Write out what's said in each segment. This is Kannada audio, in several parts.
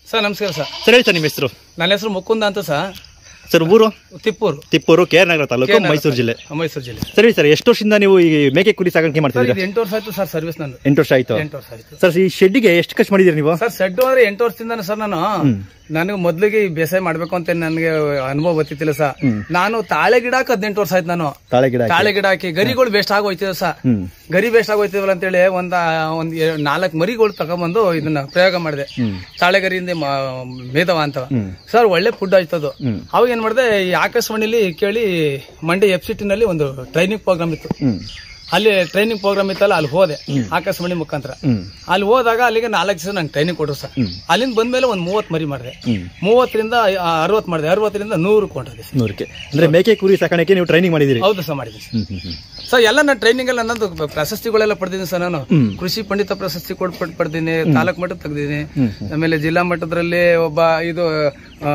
ಸರ್ ನಮಸ್ಕಾರ ಸರ್ ಸರ್ ಹೇಳಿ ಸರ್ ನಿಮ್ಮ ಹೆಸರು ನನ್ನ ಹೆಸರು ಮುಕುಂದ ಅಂತ ಸರ್ ಸರ್ ಊರು ತಿಪ್ಪೂರು ತಿಪ್ಪೂರು ಕೆ ಆರ್ ನಗರ ತಾಲೂಕು ಮೈಸೂರು ಜಿಲ್ಲೆ ಮೈಸೂರು ಜಿಲ್ಲೆ ಸರ್ ಹೇಳಿ ಸರ್ ಎಷ್ಟು ವರ್ಷದಿಂದ ನೀವು ಈ ಮೇಕೆ ಕುರಿ ಸಾಗಾಣಿಕೆ ಸರ್ ಮಾಡ್ತಿದ್ದೀರಾ ಇದು ಎಂಟು ವರ್ಷ ಆಯ್ತು ಸರ್ ಸರ್ವಿಸ್ ನಂದು ಎಂಟು ವರ್ಷ ಆಯ್ತು ಎಂಟು ವರ್ಷ ಆಯ್ತು ಸರ್ ಈ ಶೆಡ್ಡಿಗೆ ಎಷ್ಟು ಖರ್ಚು ಮಾಡಿದ್ದೀರಿ ನೀವು ಸರ್ ಸೆಡ್ ಅಂದ್ರೆ ಎಂಟು ವರ್ಷದಿಂದ ಸರ್ ನಾನು ನನಗೆ ಮೊದ್ಲಿಗೆ ಈ ಬೇಸಾಯ ಮಾಡ್ಬೇಕು ಅಂತ ನನಗೆ ಅನುಭವ ಗೊತ್ತಿತ್ತಿಲ್ಲ ಸರ್ ನಾನು ತಾಳೆ ಗಿಡ ಹಾಕಿ ಹದಿನೆಂಟು ವರ್ಷ ಆಯ್ತು ನಾನು ತಾಳೆ ಗಿಡ ತಾಳೆ ಗಿಡ ಹಾಕಿ ಗರಿಗಳು ಬೇಸ್ಟ್ ಆಗೋಯ್ತಿದೆ ಸರ್ ಹ್ಮ್ ಗರಿ ಬೇಸ್ಟ್ ಆಗೋಯ್ತಿವಲ್ಲ ಅಂತೇಳಿ ಒಂದ ಒಂದ್ ಎ- ನಾಲ್ಕು ಮರಿಗಳು ತಗೊಂಬಂದು ಇದನ್ನ ಪ್ರಯೋಗ ಮಾಡಿದೆ ತಾಳೆ ಗರಿಯಿಂದ ಮ- ಮೇದವ ಅಂತ ಸರ್ ಒಳ್ಳೆ ಫುಡ್ ಆಯ್ತದು ಹ್ಮ್. ಅವಾಗ ಏನ್ ಮಾಡಿದೆ ಈ ಆಕಾಶವಾಣಿಲಿ ಕೇಳಿ ಮಂಡ್ಯ ಎಫ್ ನಲ್ಲಿ ಒಂದು ಟ್ರೈನಿಂಗ್ ಪ್ರೋಗ್ರಾಮ್ ಇತ್ತು ಹ್ಮ್ ಅಲ್ಲಿ ಟ್ರೈನಿಂಗ್ ಪ್ರೋಗ್ರಾಮ್ ಇತ್ತಲ್ಲ ಅಲ್ಲಿ ಹೋದೆ ಆಕಾಶವಾಣಿ ಮುಖಾಂತರ ಹ್ಮ್ ಅಲ್ಲಿ ಹೋದಾಗ ಅಲ್ಲಿಗೆ ನಾಲ್ಕು ದಿವಸ ನಂಗೆ ಟ್ರೈನಿಂಗ್ ಕೊಟ್ಟರು ಸರ್ ಅಲ್ಲಿಂದ ಬಂದ್ಮೇಲೆ ಒಂದು ಮೂವತ್ತು ಮರಿ ಮಾಡಿದೆ ಹ್ಮ್ ಮೂವತ್ತರಿಂದ ಅರವತ್ತು ಮಾಡಿದೆ ಅರವತ್ತರಿಂದ ನೂರು ಕೊಂಡಿದೆ ಸರ್ ನೂರಕ್ಕೆ ಅಂದ್ರೆ ಮೇಕೆ ಕುರಿ ಸಾಕಾಣಿಕೆ ನೀವು ಟ್ರೈನಿಂಗ್ ಮಾಡಿದ್ದೀರಿ ಹೌದು ಸರ್ ಮಾಡಿದ್ದೀನಿ ಸರ್ ಹ್ಮ್ ಹ್ಮ್ ಹ್ಮ್ ಸರ್ ಎಲ್ಲ ನಾನು ಟ್ರೈನಿಂಗ್ ಎಲ್ಲ ನಂದು ಪ್ರಶಸ್ತಿಗಳೆಲ್ಲ ಪಡೆದಿದ್ದೀನಿ ಸರ್ ನಾನು ಹ್ಮ್. ಕೃಷಿ ಪಂಡಿತ ಪ್ರಶಸ್ತಿ ಕೊಡ್ ಪಡ್- ಪಡೆದಿನಿ ತಾಲೂಕು ಮಟ್ಟದ ತೆಗ್ದಿದ್ದೀನಿ ಆಮೇಲೆ ಜಿಲ್ಲಾ ಮಟ್ಟದಲ್ಲಿ ಒಬ್ಬ ಇದು ಆ,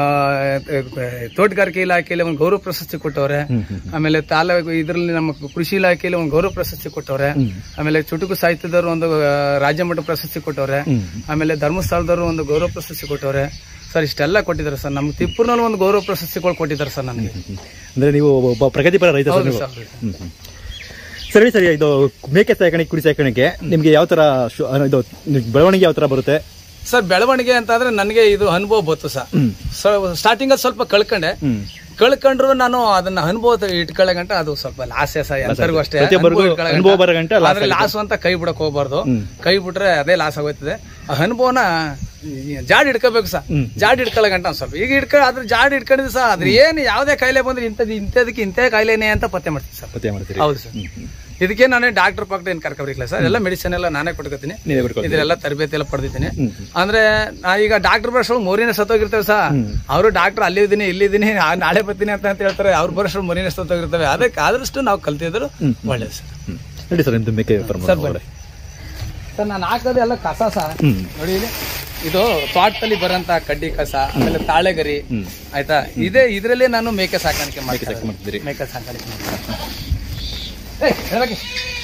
ತೋಟಗಾರಿಕೆ ಇಲಾಖೆಯಲ್ಲಿ ಒಂದು ಗೌರವ ಪ್ರಶಸ್ತಿ ಕೊಟ್ಟವ್ರೆ ಆಮೇಲೆ ತಾಲೂಕು ಇದರಲ್ಲಿ ನಮ್ಮ ಕೃಷಿ ಇಲಾಖೆಯಲ್ಲಿ ಒಂದು ಗೌರವ ಪ್ರಶಸ್ತಿ ಕೊಟ್ಟವ್ರೆ ಆಮೇಲೆ ಚುಟುಕು ಸಾಹಿತ್ಯದವರು ಒಂದು ಆ, ರಾಜ್ಯ ಮಟ್ಟ ಪ್ರಶಸ್ತಿ ಕೊಟ್ಟವ್ರೆ ಆಮೇಲೆ ಧರ್ಮಸ್ಥಳದವರು ಒಂದು ಗೌರವ ಪ್ರಶಸ್ತಿ ಕೊಟ್ಟವ್ರೆ ಸರ್ ಇಷ್ಟೆಲ್ಲ ಕೊಟ್ಟಿದ್ದಾರೆ ಸರ್ ನಮ್ಮ ತಿಪ್ಪೂರ್ನಲ್ಲಿ ಒಂದು ಗೌರವ ಪ್ರಶಸ್ತಿಗಳು ಕೊಟ್ಟಿದ್ದಾರೆ ಸರ್ ನನಗೆ ಹ್ಮ್. ಅಂದ್ರೆ ನೀವು ಒಬ್ಬ ಪ್ರಗತಿಪರ ರೈತ ಸರ್ ಹೌದು ನೀವು ಸರ್ ಹ್ಮ್ ಹ್ಮ್. ಸರಿ ಸರಿ ಇದು ಮೇಕೆ ಸಾಕಾಣಿಕೆ ಕುರಿ ಸಾಕಾಣಿಕೆ ನಿಮ್ಗೆ ಯಾವ ತರ ಶು- ಆ, ಇದು ಬೆಳವಣಿಗೆ ಯಾವ ತರ ಬರುತ್ತೆ ಸರ್ ಬೆಳವಣಿಗೆ ಅಂತ ಅಂದ್ರೆ ನನಗೆ ಇದು ಅನುಭವ ಬಂತು ಸರ್ ಹ್ಮ್ ಸ್ಟಾರ್ಟಿಂಗ್ ಅಲ್ಲಿ ಸ್ವಲ್ಪ ಕಳ್ಕೊಂಡೆ ಹ್ಮ್ ಕಳ್ಕೊಂಡ್ರು ನಾನು ಅದನ್ನ ಅನುಭವ ಇಟ್ಕೊಳ್ಳೋ ಗಂಟ ಅದು ಸ್ವಲ್ಪ ಲಾಸೆ ಸಹ ಎಲ್ಲರಿಗೂ ಅಷ್ಟೇ ಪ್ರತಿಯೊಬ್ಬರಿಗೂ ಅನುಭವ ಇಟ್ಕೊಳ್ಳೋ ಅನುಭವ ಗಂಟ. ಬರೋ ಗಂಟ ಲಾಸ್ ಆದ್ರೆ ಲಾಸ್ ಅಂತ ಕೈ ಬಿಡಕ್ ಹೋಗ್ಬಾರ್ದು ಹ್ಮ್. ಕೈ ಬಿಟ್ರೆ ಅದೇ ಲಾಸ್ ಆಗೋಯ್ತದೆ ಆ ಅನುಭವನ ಜಾಡ್ ಇಟ್ಕೋಬೇಕು ಸರ್ ಹ್ಮ್. ಜಾಡ್ ಇಟ್ಕೊಳ್ಳೋ ಗಂಟ ಒಂದ್ ಸ್ವಲ್ಪ ಈಗ ಇಟ್ಕೊ ಅದ್ರ ಜಾಡ್ ಇಟ್ಕೊಂಡಿದ್ದು ಸರ್ ಅದ್ರ ಏನು ಯಾವುದೇ ಕಾಯಿಲೆ ಬಂದ್ರೆ ಇಂಥದ್ದು ಇಂಥದಕ್ಕೆ ಇಂಥ ಕಾಯಿಲೆನೇ ಅಂತ ಪತ್ತೆ ಮಾಡ್ತೀನಿ ಸರ್ ಪತ್ತೆ ಮಾಡ್ತೀರಿ ಹೌದು ಸರ್ ಇದಕ್ಕೆ ನಾನೇ ಡಾಕ್ಟರ್ ಪಕ್ಕ ಏನು ಕರ್ಕೊಬೇಕಿಲ್ಲ ಸರ್ ಎಲ್ಲ ಮೆಡಿಸಿನ್ ಎಲ್ಲ ನಾನೇ ಕೊಟ್ಕೋತೀನಿ ನೀವೇ ಬಿಡ್ಕೊಳ್ತೀರಿ ಇದರೆಲ್ಲ ತರಬೇತಿ ಎಲ್ಲ ಪಡೆದಿದ್ದೀನಿ ಹ್ಮ್. ಅಂದ್ರೆ ನಾ ಈಗ ಡಾಕ್ಟರ್ ಬರೋಷ್ಟು ಮೋರಿನ ಸತ್ತೋಗಿರ್ತೇವೆ ಸಾ ಅವರು ಡಾಕ್ಟರ್ ಅಲ್ಲಿದ್ದೀನಿ ಇಲ್ಲಿದ್ದೀನಿ ಆ, ನಾಳೆ ಬರ್ತೀನಿ ಅಂತ ಅಂತ ಹೇಳ್ತಾರೆ ಅವ್ರ ಬರೋಷ್ಟು ಮೋರಿನ ಸತ್ತೋಗಿರ್ತವೆ ಅದಕ್ಕೆ ಆದಷ್ಟು ನಾವು ಕಲ್ತಿದ್ರು ಒಳ್ಳೇದು ಸರ್ ಹ್ಮ್ ನೋಡಿ ಸರ್ ನಿಮ್ದು ಮೇಕೆ ವ್ಯಾಪಾರ ಸರ್ ಮಾಡೋಣ. ಬನ್ನಿ ಸರ್ ನಾನು ಹಾಕೋದು ಎಲ್ಲ ಕಸ ಸರ್ ಹ್ಮ್ ನೋಡಿ ಇಲ್ಲಿ. ಇದು ತೋಟದಲ್ಲಿ ಬರೋಂತ ಕಡ್ಡಿ ಕಸ ಆಮೇಲೆ ತಾಳೆಗರಿ ಹ್ಮ್. ಆಯ್ತಾ ಇದೇ ಇದ್ರಲ್ಲೇ ನಾನು ಮೇಕೆ ಸಾಕಾಣಿಕೆ ಮೇಕೆ ಸಾಕಾಣಿಕೆ ಮಾಡ್ತೀನಿ ಮಾಡ್ತಿದ್ದೀರಿ ಮೇಕೆ ಸಾಕಾಣಿಕೆ ಮಾಡ್ತೀನಿ. ಏಯ್, ಹೇಳ್ಬೇಕು.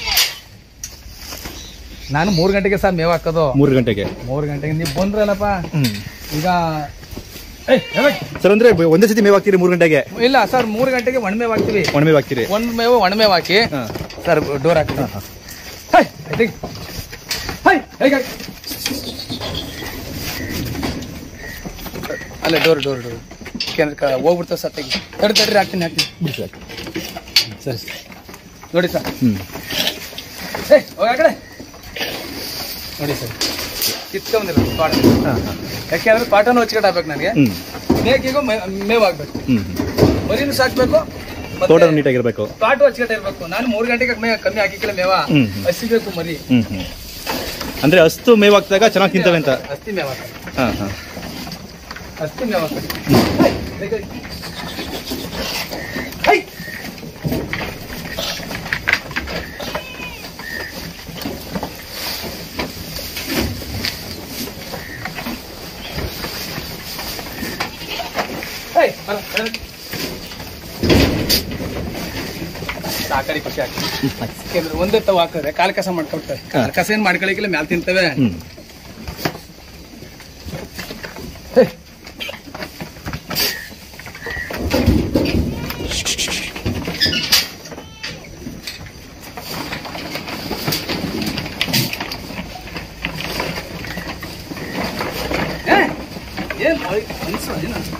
ನಾನು ಮೂರು ಗಂಟೆಗೆ ಸರ್ ಮೇವ್ ಹಾಕೋದು ಮೂರು ಗಂಟೆಗೆ ಮೂರು ಗಂಟೆಗೆ ನೀವು ಬಂದ್ರಲ್ಲಪ್ಪ ಹ್ಮ್ ಈಗ ಏಯ್, ಹೇಳ್ಬೇಕು. ಸರ್ ಅಂದ್ರೆ ಒಂದೇ ಸತಿ ಮೇವ್ ಹಾಕ್ತೀರಿ ಮೂರು ಗಂಟೆಗೆ ಇಲ್ಲ ಸರ್ ಮೂರು ಗಂಟೆಗೆ ಒಣಮೇವ್ ಹಾಕ್ತೀವಿ ಒಣಮೇವ್ ಹಾಕ್ತೀರಿ ಒಂದ್ ಮೇವು ಒಣಮೇವ್ ಹಾಕಿ ಹಾ. ಸರ್ ಡೋರ್ ಹಾಕ್ತೀವಿ ಹೈ, ತೆಗಿ. ಹೈ, ಹೇಗೆ ಹಾಕಿ? ಅಲ್ಲೇ ಡೋರ್ ಡೋರ್ ಡೋರ್ ಯಾಕೆಂದ್ರೆ ಹೋಗ್ಬಿಡ್ತಾವ ಸರ್ ತೆಗಿ ತಡಿ ತಡ್ರಿ ಹಾಕ್ತೀನಿ ಹಾಕ್ತೀನಿ ಬಿಡಿ ಸರ್ ಸರಿ ಸರ್ ನೋಡಿ ಸರ್ ಹ್ಮ್ ಏಯ್ ಹೋಗಿ ಆ ಕಡೆ ನೋಡಿ ಸರ್ ಕಿತ್ಕೊಂಬಂದಿರ ಪಾಟ ಹಾ, ಹಾ. ಯಾಕೆಂದ್ರೆ ಪಾಟನೂ ಹಚ್ಕಟ್ ಹಾಕ್ಬೇಕು ನನಗೆ ಹ್ಮ್ ನೇಕಿಗೂ ಮೇ- ಮೇವ್ ಹಾಕ್ಬೇಕು ಹ್ಮ್ ಮರಿನೂ ಸಾಕ್ಬೇಕು ಮತ್ತೆ ತೋಟ ನೀಟಾಗಿರ್ಬೇಕು ಪಾಟು ಹಚ್ಕಟ್ ಇರ್ಬೇಕು ನಾನು ಮೂರು ಗಂಟೆಗೆ ಮೇ ಕಮ್ಮಿ ಹಾಕಿಕ್ಕಿಲ್ಲ ಮೇವ ಹ್ಮ್. ಹಸಿಬೇಕು ಮರಿ ಹ್ಮ್ ಹ್ಮ್ ಅಂದ್ರೆ ಅಷ್ಟು ಮೇವ್ ಹಾಕಿದಾಗ ಚೆನ್ನಾಗಿ ತಿಂತವೆ ಅಂತ ಅಸ್ತಿ ಮೇವ ಹಾಕಿ ಹಾ ಹಾ ಅಸ್ತಿ ಮೇವ ಹಾಕಿ ಹೈ, ಬೇಗ ಹೈ. ಹೈ. ಹೈ, ಬರ, ಬರ. ಸಾಕಾರಿ ಖುಷಿ ಆಗ್ತದೆ ಯಾಕೆಂದ್ರೆ ಒಂದೇ ತವ ಹಾಕಿದ್ರೆ ಕಾಲ್ ಕಸ ಮಾಡ್ಕೊಳ್ತವೆ ಕಾಲ್ ಕಸ ಏನ್ ಮಾಡ್ಕೊಳಕಿಲ್ಲ ಮ್ಯಾಲ್ ತಿಂತವೆ ಹ್ಮ್ ಹೇ. ಏ, ಏನ್ ಮಾಡಿ- ಅನ್ಸು, ಏನ್ ಅನ್ಸು?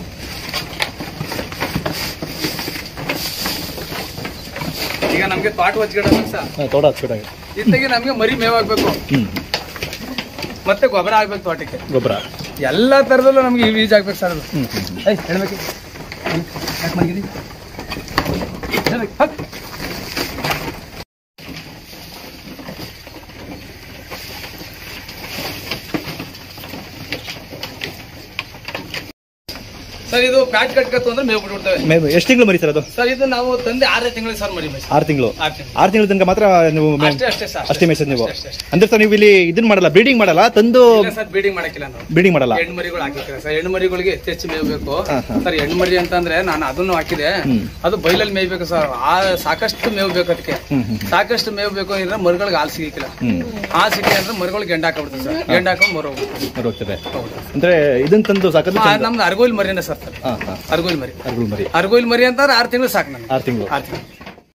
ಈಗ ನಮ್ಗೆ ತೋಟ ಹಚ್ಗಿಡಬೇಕು ಸರ್ ಹಾ, ತೋಟ ಹಚ್ಬಿಟ್ಟಾಗ ಇತ್ತಾಗಿ ನಮ್ಗೆ ಮರಿ ಮೇವಾಗ್ಬೇಕು ಹ್ಮ್ ಮತ್ತೆ ಗೊಬ್ಬರ ಆಗ್ಬೇಕು ತೋಟಕ್ಕೆ ಗೊಬ್ಬರ ಎಲ್ಲಾ ತರದಲ್ಲೂ ನಮ್ಗೆ ಈ ಬೀಜ ಆಗ್ಬೇಕು ಸರ್ ಅದು ಹ್ಮ್ ಹ್ಮ್ ಏಯ್ ಹೇಳ್ಬೇಕು ಯಾಕೆ ಮಲಗಿರಿ ಹೇಳ್ಬೇಕು ಹಕ್. ಸರ್ ಇದು ಪ್ಯಾಟ್ ಕಟ್ಕತ್ತು ಅಂದ್ರೆ ಮೇವು ಬಿಟ್ಬಿಡ್ತವೆ ಮೇವು ಎಷ್ಟು ತಿಂಗಳು ಮರಿ ಸರ್ ಅದು ಸರ್ ಇದು ನಾವು ತಂದೆ ಆರೇ ತಿಂಗಳಿಗೆ ಸರ್ ಮರಿ ಮೇಯ್ಸಿ. ಆರು ತಿಂಗಳು ಆರು ತಿಂಗಳು ಆರು ತಿಂಗಳ ತನಕ ಮಾತ್ರ ನೀವು ಮೇ- ಅಷ್ಟೇ ಅಷ್ಟೇ ಸರ್ ಅಷ್ಟೇ ಮೇಯ್ಸೋದು ನೀವು ಅಷ್ಟೇ, ಅಷ್ಟೇ. ಅಂದ್ರೆ ಸರ್ ನೀವು ಇಲ್ಲಿ ಇದನ್ನ ಮಾಡಲ್ಲ ಬ್ರೀಡಿಂಗ್ ಮಾಡಲ್ಲ ತಂದು ಇಲ್ಲ ಸರ್ ಬೀಡಿಂಗ್ ಮಾಡಕ್ಕಿಲ್ಲ ನಾವು ಬ್ರೀಡಿಂಗ್ ಮಾಡಲ್ಲ ಹೆಣ್ಣು ಮರಿಗಳು ಹಾಕಿದ್ರೆ ಸರ್ ಹೆಣ್ಣು ಮರಿಗಳಿಗೆ ಹೆಚ್ಚು ಮೇವು ಬೇಕು ಹಾ, ಹಾ. ಸರ್ ಹೆಣ್ಣು ಮರಿ ಅಂತಂದ್ರೆ ನಾನು ಅದನ್ನು ಹಾಕಿದೆ ಅದು ಬೈಲಲ್ಲಿ ಮೇಯ್ಬೇಕು ಸರ್ ಆ ಸಾಕಷ್ಟು ಮೇವು ಬೇಕು ಅದಕ್ಕೆ ಹ್ಮ್ ಹ್ಮ್ ಸಾಕಷ್ಟು ಮೇವು ಬೇಕು ಅಂದ್ರೆ ಮರುಗಳಿಗೆ ಹಾಲು ಸಿಗಿಕ್ಕಿಲ್ಲ ಹ್ಮ್ ಹಾಲು ಸಿಕ್ಕಿ ಅಂದ್ರೆ ಮರುಗಳಿಗೆ ಗೆಂಡ ಹಾಕೊಂಡ್ಬಿಡ್ತೀವಿ ಸರ್ ಗೆಂಡ ಹಾಕೊಂಡು ಮರು ಹೋಗ್ಬಿಡ್ತೀವಿ. ಅದು ಹೋಗ್ತದೆ ಅಂದ್ರೆ ಇದನ್ನ ತಂದು ಸಾಕೋದು ಆ, ನಮ್ದು ಅರ್ಗೋಲ್ ಮರಿನೇ ಸರ್ ಹಾ ಹಾ ಅರ್ಗೋಲ್ ಮರಿ ಅರ್ಗುಳ್ ಮರಿ ಅರ್ಗೋಲ್ ಮರಿ ಅಂತಂದ್ರೆ ಆರು ತಿಂಗಳು ಸಾಕು ನಮ್ಗೆ ಆರು ತಿಂಗಳು ಆರು ತಿಂಗಳು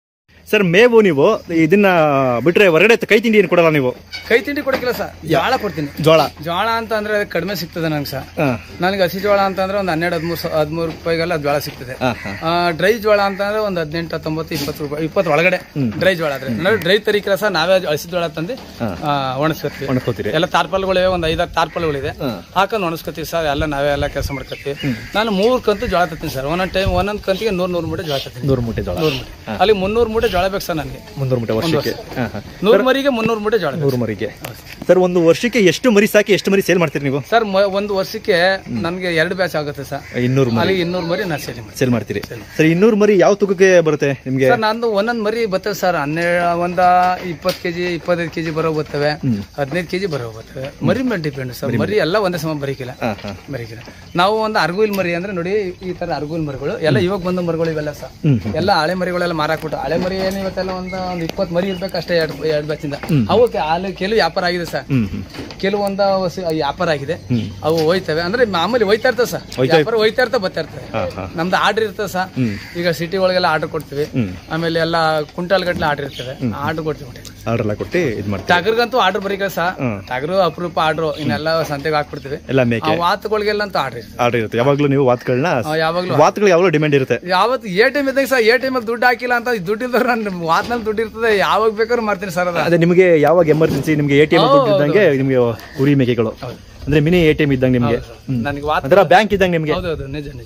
ಸರ್ ಮೇವು ನೀವು ಇದನ್ನ ಬಿಟ್ರೆ ಹೊರಗಡೆ ಕೈ ತಿಂಡಿ ಏನು ಕೊಡಲ್ಲ ನೀವು ಕೈ ತಿಂಡಿ ಕೊಡಕ್ಕಿಲ್ಲ ಸರ್ ಜೋಳ ಕೊಡ್ತೀನಿ ಜೋಳ ಜೋಳ ಅಂತ ಅಂದ್ರೆ ಕಡಿಮೆ ಸಿಗ್ತದೆ ನಂಗೆ ಸರ್ ಹಾ ನನಗೆ ಹಸಿ ಜೋಳ ಅಂತಂದ್ರೆ ಒಂದು ಹನ್ನೆರಡು ಹದಿಮೂರು ಹದಿಮೂರು ರೂಪಾಯಿಗೆಲ್ಲ ಜೋಳ ಸಿಗ್ತದೆ ಹಾ ಹಾ ಡ್ರೈ ಜೋಳ ಅಂತಂದ್ರೆ ಒಂದು ಹದಿನೆಂಟು ಹತ್ತೊಂಬತ್ತು ಇಪ್ಪತ್ತು ರೂಪಾಯಿ ಇಪ್ಪತ್ತು ಒಳಗಡೆ ಡ್ರೈ ಜೋಳ ಆದ್ರೆ ಅಂದ್ರೆ ಡ್ರೈ ತರೀಕಿಲ್ಲ ಸರ್ ನಾವೇ ಹಸಿ ಜೋಳ ತಂದು ಹಾ. ಒಣಸ್ಕೊತೀವಿ ಒಣಕೋತೀರಿ ಎಲ್ಲ ತಾರ್ಪಲ್ಗಳಿವೆ ಒಂದು ಐದಾರು ತಾರ್ಪಲ್ಗಳಿದೆ ಹಾ. ಹಾಕೊಂಡು ಒಣಸ್ಕೊತೀವಿ ಸರ್ ಎಲ್ಲ ನಾವೇ ಎಲ್ಲ ಕೆಲಸ ಮಾಡ್ಕೊತೀವಿ ನಾನು ಮೂರು ಕಂತು ಜೋಳ ತತ್ತೀನಿ ಸರ್ ಒಂದೊಂದು ಟೈಮ್ ಒಂದೊಂದು ಕಂತಿಗೆ ನೂರು ನೂರು ಮೂಟೆ ಜೋಳ ತತ್ತೀನಿ ನೂರು ಮೂಟೆ ಜೋಳ ನೂರು ಮೂಟೆ ಅಲ್ಲಿ ಮುನ್ನೂರು ಮೂಟೆ ಜೋಳ ಬೇಕು ಸರ್ ನನಗೆ ಮುನ್ನೂರು ಮೂಟೆ ವರ್ಷಕ್ಕೆ ಹಾ ಹಾ ನೂರು ಮರಿಗೆ ಮುನ್ನೂರು ಮೂಟೆ ಜೋಳ ಬೇಕು ನೂರು ಮರಿಗೆ ಸರ್ ಒಂದು ವರ್ಷಕ್ಕೆ ಎಷ್ಟು ಮರಿ ಸಾಕಿ ಎಷ್ಟು ಮರಿ ಸೇಲ್ ಮಾಡ್ತೀರಿ ನೀವು ಸರ್ ಮ- ಒಂದು ವರ್ಷಕ್ಕೆ ನನಗೆ ಎರಡು ಬ್ಯಾಚ್ ಆಗುತ್ತೆ ಸರ್ ಇನ್ನೂರು ಮರಿ ಅಲ್ಲಿ ಇನ್ನೂರು ಮರಿ ನಾನು ಸೇರಿ ಮಾಡಿ ಸೇಲ್ ಮಾಡ್ತೀರಿ ಸರ್ ಇನ್ನೂರು ಮರಿ ಯಾವ ತೂಕಕ್ಕೆ ಬರುತ್ತೆ ನಿಮ್ಗೆ ಸರ್ ನಂದು ಒಂದೊಂದು ಮರಿ ಬರ್ತವೆ ಸರ್ ಹನ್ನೆರಡು ಒಂದ ಇಪ್ಪತ್ತು ಕೆಜಿ ಇಪ್ಪತ್ತೈದು ಕೆಜಿ ಬರೋ ಬರ್ತವೆ ಹದಿನೈದು ಕೆಜಿ ಬರೋ ಬರ್ತವೆ ಮರಿ ಮೇಲೆ ಡಿಪೆಂಡ್ ಸರ್ ಮರಿ ಎಲ್ಲ ಒಂದೇ ಸಮ ಬರೀಕಿಲ್ಲ ಹಾ ಹಾ ಬರೀಕಿಲ್ಲ ನಾವು ಒಂದು ಅರ್ಗುಲ್ ಮರಿ ಅಂದ್ರೆ ನೋಡಿ ಈ ತರ ಅರ್ಗುಲ್ ಮರಿಗಳು ಎಲ್ಲ ಇವಾಗ ಬಂದ ಮರಿಗಳು ಇವೆಲ್ಲ ಸರ್ ಹ್ಮ್ ಎಲ್ಲ ಹಳೆ ಮರಿಗಳೆಲ್ಲ ಮಾರಾಕ್ಬಿಟ್ಟು ಹಳೆ ಮರಿ ಏನು ಇವತ್ತೆಲ್ಲ ಒಂದು ಒಂದು ಇಪ್ಪತ್ತು ಮರಿ ಇರ್ಬೇಕು ಅಷ್ಟೇ ಎರಡು ಎರಡು ಬ್ಯಾಚಿಂದ ಅವಕ್ಕೆ ಹಾಲು ಕೆಲವು ವ್ಯಾಪಾರ ಆಗಿದೆ ಸರ್ ಹ್ಮ್ ಹ್ಮ್ ಕೆಲವೊಂದು ಹೊಸ- ವ್ಯಾಪಾರ ಆಗಿದೆ ಅವು ಹೋಯ್ತವೆ ಅಂದ್ರೆ ಮಾಮೂಲಿ ಹೋಯ್ತಾ ಇರ್ತವೆ ಸರ್ ವ್ಯಾಪಾರ ಹೋಯ್ತಾ ಇರ್ತಾ ಬರ್ತಾ ಇರ್ತವೆ ಹಾ ಹಾ ನಮ್ದು ಆರ್ಡರ್ ಇರ್ತದೆ ಸರ್ ಈಗ ಸಿಟಿ ಒಳಗೆಲ್ಲ ಆರ್ಡರ್ ಕೊಡ್ತೀವಿ ಹ್ಮ್. ಆಮೇಲೆ ಎಲ್ಲ ಕುಂಟಾಲ್ ಗಟ್ಲೆ ಆರ್ಡರ್ ಇರ್ತವೆ ಆರ್ಡರ್ ಕೊಡ್ತೀವಿ ಆರ್ಡರ್ ಎಲ್ಲ ಕೊಟ್ಟು ಇದು ಮಾಡ್ತೀವಿ ಟಗರ್ಗಂತೂ ಆರ್ಡರ್ ಬರೀಕ ಸರ್ ಹ್ಮ್. ಟಗರು ಅಪರೂಪ ಆರ್ಡರ್ ಇನ್ನೆಲ್ಲ ಸಂತೆಗೆ ಹಾಕ್ಬಿಡ್ತೀವಿ ಎಲ್ಲ ಆ ಮೇಕೆ ವಾತುಗಳಿಗೆಲ್ಲ ಅಂತೂ ಆರ್ಡರ್ ಇರ್ತದೆ ಆರ್ಡರ್ ಇರುತ್ತೆ ಯಾವಾಗ್ಲೂ ನೀವು ವಾತ್ಗಳನ್ನ ಆ, ಯಾವಾಗ್ಲೂ ವಾತ್ಗಳು ಯಾವಾಗಲೂ ಡಿಮ್ಯಾಂಡ್ ಇರುತ್ತೆ ಯಾವತ್ತು ಎ ಟೈಮ್ ಇದ್ದಂಗೆ ಸರ್ ಎ ಟೈಮಲ್ಲಿ ದುಡ್ಡು ಹಾಕಿಲ್ಲ ಅಂತ ದುಡ್ಡು ಇಲ್ದ್ರೆ ನನ್ನ ವಾತ್ನಲ್ಲಿ ದುಡ್ಡು ಇರ್ತದೆ ಯಾವಾಗ ಬೇಕಾದ್ರೂ ಮಾಡ್ತೀನಿ ಸರ್ ಅದ ಅದೇ ನಿಮಗೆ ಯಾವಾಗ ಎಮರ್ಜೆನ್ಸಿ ನಿಮಗೆ ಎ ಟಿ ಎಂ ದುಡ್ಡು ಇದ್ದಂಗೆ ನಿಮಗೆ ಕುರಿ ಮೇಕೆಗಳು ಅಂದ್ರೆ ಮಿನಿ ಎ ಟಿ ಎಂ ಇದ್ದಂಗೆ ನಿಮಗೆ ನನಗೆ ವಾತ್ ಅದರ ಬ್ಯಾಂಕ್ ಇದ್ದಂಗೆ ನಿಮಗೆ ಹೌದೌದು ನಿಜ ನಿಜ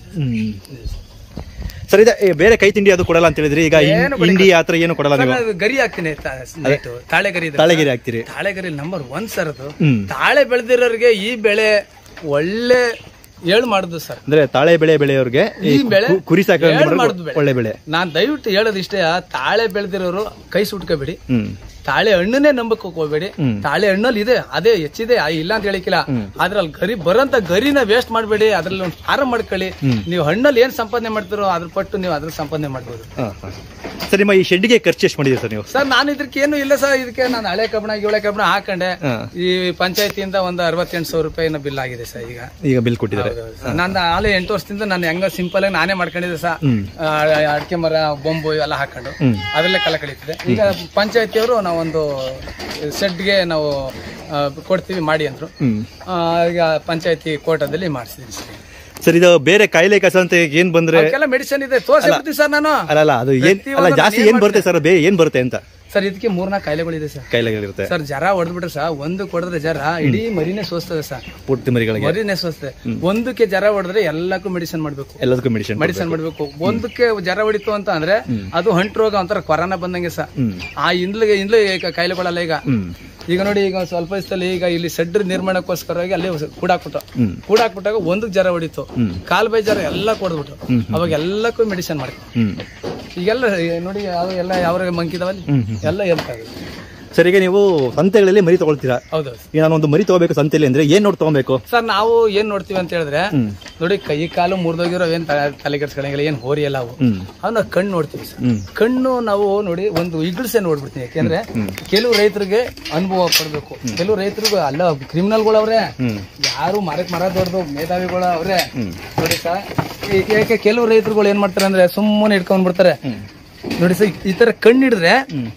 ಸರ್ ಇದೆ ಏ, ಬೇರೆ ಕೈ ತಿಂಡಿ ಅದು ಕೊಡಲ್ಲ ಅಂತ ಹೇಳಿದ್ರಿ ಈಗ ಏನು ಹಿಂಡಿ ಆತರ ಏನು ಕೊಡಲ್ಲ ಸರ್, ನೀವು ನಾನು ಗರಿ ಹಾಕ್ತೀನಿ ತಾ- ನೈಟು. ತಾಳೆ ಗರಿ ಇದೆ. ತಾಳೆಗಿರಿ ಹಾಕ್ತೀರಿ ತಾಳೆಗರಿ ನಂಬರ್ ಒನ್ ಸರ್ ಅದು ಹ್ಮ್ ತಾಳೆ ಬೆಳೆದಿರೋರಿಗೆ ಈ ಬೆಳೆ ಒಳ್ಳೆ ಏಳು ಮಾಡುದು ಸರ್ ಅಂದ್ರೆ ತಾಳೆ ಬೆಳೆ ಬೆಳೆಯೋರ್ಗೆ ಈ ಈ ಬೆಳೆ ಕು- ಕುರಿ ಸಾಕ ಏಳು ಮಾಡುದು ಬೆಳೆ. ಒಳ್ಳೆ ಬೆಳೆ ನಾನ್ ದಯವಿಟ್ಟು ಹೇಳೋದು ಇಷ್ಟೇ ತಾಳೆ ಬೆಳೆದಿರೋರು ಕೈ ಸುಟ್ಕೋಬೇಡಿ ಹ್ಮ್ ತಾಳೆ ಹಣ್ಣನ್ನೇ ನಂಬಕ್ ಹೋಗ್ಬೇಡಿ ತಾಳೆ ಹಣ್ಣಲ್ಲಿ ಇದೆ ಅದೇ ಹೆಚ್ಚಿದೆ ಆ, ಇಲ್ಲ ಅಂತ ಹೇಳಿಕಿಲ್ಲ ಆದ್ರೆ ಅಲ್ಲಿ ಗರಿ ಬರೋಂತ ಗರಿನ ವೇಸ್ಟ್ ಮಾಡಬೇಡಿ ಅದ್ರಲ್ಲಿ ಒಂದು ಫಾರಂ ಮಾಡ್ಕೊಳ್ಳಿ ನೀವು ಹಣ್ಣಲ್ಲಿ ಏನ್ ಸಂಪಾದನೆ ಮಾಡ್ತಿರೋ ಅದ್ರ ಪಟ್ಟು ನೀವು ಅದ್ರ ಸಂಪಾದನೆ ಮಾಡ್ಬೋದು ಹಾ, ಹಾ. ಸರ್ ನಿಮ್ಮ ಈ ಶೆಡ್ಗೆ ಖರ್ಚು ಎಷ್ಟು ಮಾಡಿದ್ದೀರಿ ಸರ್ ನೀವು ಸರ್ ನಾನು ಇದಕ್ಕೆ ಏನು ಇಲ್ಲ ಸರ್ ಇದಕ್ಕೆ ನಾನು ಹಳೆ ಕಬ್ಬಣ ಗಿಳೆ ಕಬ್ಬಣ ಹಾಕೊಂಡೆ ಹಾ. ಈ ಪಂಚಾಯತಿಯಿಂದ ಒಂದು ಅರವತ್ತೆಂಟು ಸಾವಿರ ರೂಪಾಯಿನ ಬಿಲ್ ಆಗಿದೆ ಸರ್ ಈಗ ಈಗ ಬಿಲ್ ಕೊಟ್ಟಿದ್ದಾರೆ ನಾನು ಹಾಲೆ ಎಂಟು ವರ್ಷದಿಂದ ನಾನು ಹೆಂಗ ಸಿಂಪಲ್ ಆಗಿ ನಾನೇ ಮಾಡ್ಕೊಂಡಿದ್ದೆ ಸರ್ ಅಡಿಕೆ ಮರ ಬೊಂಬು ಇವೆಲ್ಲ ಹಾಕೊಂಡು ಅದರಲ್ಲೇ ಕಲ ಕಳೀತಿದೆ ಈಗ ಪಂಚಾಯತಿಯವರು ನಾವೊಂದು ಸೆಡ್ಗೆ ನಾವು ಆ, ಕೊಡ್ತೀವಿ ಮಾಡಿ ಅಂದ್ರು ಹ್ಮ್ ಆ, ಈಗ ಪಂಚಾಯತಿ ಕೋಟದಲ್ಲಿ ಮಾಡಿಸಿದೀನಿ ಸರ್ ಸರ್ ಇದು ಬೇರೆ ಕಾಯಿಲೆ ಕಸ ಅಂತ ಏನ್ ಬಂದ್ರೆ ಅದಕ್ಕೆಲ್ಲ ಮೆಡಿಸಿನ್ ಇದೆ ತೋರಿಸ್ಬಿಡ್ತೀವಿ ಸರ್ ನಾನು ಅಲ್ಲ ಅಲ್ಲ ಅದು ಏನ್ ಅಲ್ಲ ಜಾಸ್ತಿ ಏನ್ ಬರುತ್ತೆ ಸರ್ ಬೇ ಏನ್ ಬರುತ್ತೆ ಅಂತ ಸರ್ ಇದಕ್ಕೆ ಮೂರ್ನಾಲ್ಕು ಕಾಯಿಲೆಗಳಿದೆ ಸರ್ ಕಾಯಿಲೆಗಳಿರುತ್ತೆ ಸರ್ ಜರ ಹೊಡೆದ್ಬಿಟ್ರೆ ಸರ್ ಒಂದು ಕೊಡಿದ್ರೆ ಜರ ಇಡೀ ಮರಿನೇ ಸೋಸ್ತದೆ ಸರ್ ಪೂರ್ತಿ ಮರಿಗಳಿಗೆ ಮರಿನೇ ಸೋಸ್ತದೆ ಒಂದಕ್ಕೆ ಜರ ಹೊಡೆದ್ರೆ ಎಲ್ಲಕ್ಕೂ ಮೆಡಿಸಿನ್ ಮಾಡ್ಬೇಕು ಎಲ್ಲದಕ್ಕೂ ಮೆಡಿಸಿನ್ ಮೆಡಿಸಿನ್ ಮಾಡ್ಬೇಕು ಒಂದಕ್ಕೆ ಜರ ಹೊಡಿತು ಅಂತ ಅಂದ್ರೆ ಅದು ಹಂಟ್ ರೋಗ ಒಂಥರ ಕೊರೋನಾ ಬಂದಂಗೆ ಸರ್ ಆ ಇಂದ್ಲಿಗೆ ಇಂದ್ಲು ಈಗ ಕಾಯಿಲೆಗಳಲ್ಲ ಈಗ ಈಗ ನೋಡಿ ಈಗ ಒಂದ್ ಸ್ವಲ್ಪ ದಿವಸದಲ್ಲಿ ಈಗ ಇಲ್ಲಿ ಸೆಡ್ ನಿರ್ಮಾಣಕ್ಕೋಸ್ಕರವಾಗಿ ಅಲ್ಲಿ ಕೂಡಾಕ್ಬಿಟ್ಟು ಕೂಡಾಕ್ಬಿಟ್ಟಾಗ ಒಂದಕ್ಕೆ ಜರ ಹೊಡಿತು ಕಾಲ್ ಬೈ ಜರ ಎಲ್ಲ ಕೊಡ್ಬಿಟ್ಟು ಅವಾಗ ಎಲ್ಲಕ್ಕೂ ಮೆಡಿಸಿನ್ ಮಾಡಿ ಹ್ಮ್ ಈಗೆಲ್ಲ ನೋಡಿ ಯಾವ ಎಲ್ಲ ಯಾವ ಮಂಕಿದಾವಲ್ಲಿ ಎಲ್ಲ ಹೇಳ್ತಾರೆ ಸರ್ ಈಗ ನೀವು ಸಂತೆಗಳಲ್ಲಿ ಮರಿ ತಗೊಳ್ತೀರಾ ಹೌದು ಈಗ ನಾನು ಒಂದು ಮರಿ ತಗೋಬೇಕು ಸಂತೆಯಲ್ಲಿ ಅಂದ್ರೆ ಏನ್ ನೋಡಿ ತಗೋಬೇಕು ಸರ್ ನಾವು ಏನ್ ನೋಡ್ತೀವಿ ಅಂತ ಹೇಳಿದ್ರೆ ನೋಡಿ ಕೈ ಕಾಲು ಮುರಿದೋಗಿರೋ ಏನ್ ತ- ತಲೆ ಕೆಡ್ಸ್ಕೊಳಂಗಿಲ್ಲ ಏನ್ ಹೋರಿ ಎಲ್ಲ ಅವು ಹ್ಮ್ ಅವನ್ನ ಕಣ್ಣು ನೋಡ್ತೀವಿ ಸರ್ ಹ್ಮ್ ಕಣ್ಣು ನಾವು ನೋಡಿ ಒಂದು ಇಗ್ಲ್ಸೆ ನೋಡ್ಬಿಡ್ತೀನಿ ಯಾಕೆಂದ್ರೆ ಕೆಲವು ರೈತರಿಗೆ ಅನುಭವ ಪಡ್ಬೇಕು ಕೆಲವು ರೈತರಿಗೂ ಅಲ್ಲ ಕ್ರಿಮಿನಲ್ಗಳು ಅವ್ರೆ ಹ್ಮ್ ಯಾರು ಮರಕ್ ಮರ ದೊಡ್ಡದು ಮೇಧಾವಿಗಳು ಅವ್ರೆ ನೋಡಿ ಸರ್ ಈ- ಯಾಕೆ ಕೆಲವು ರೈತರುಗಳು ಏನ್ ಮಾಡ್ತಾರೆ ಅಂದ್ರೆ ಸುಮ್ಮನೆ ಇಟ್ಕೊಂಡ್ ಬಿಡ್ತಾರೆ ನೋಡಿ ಸರ್ ಈ ತರ ಕಣ್ಣು ಹಿಡಿದ್ರೆ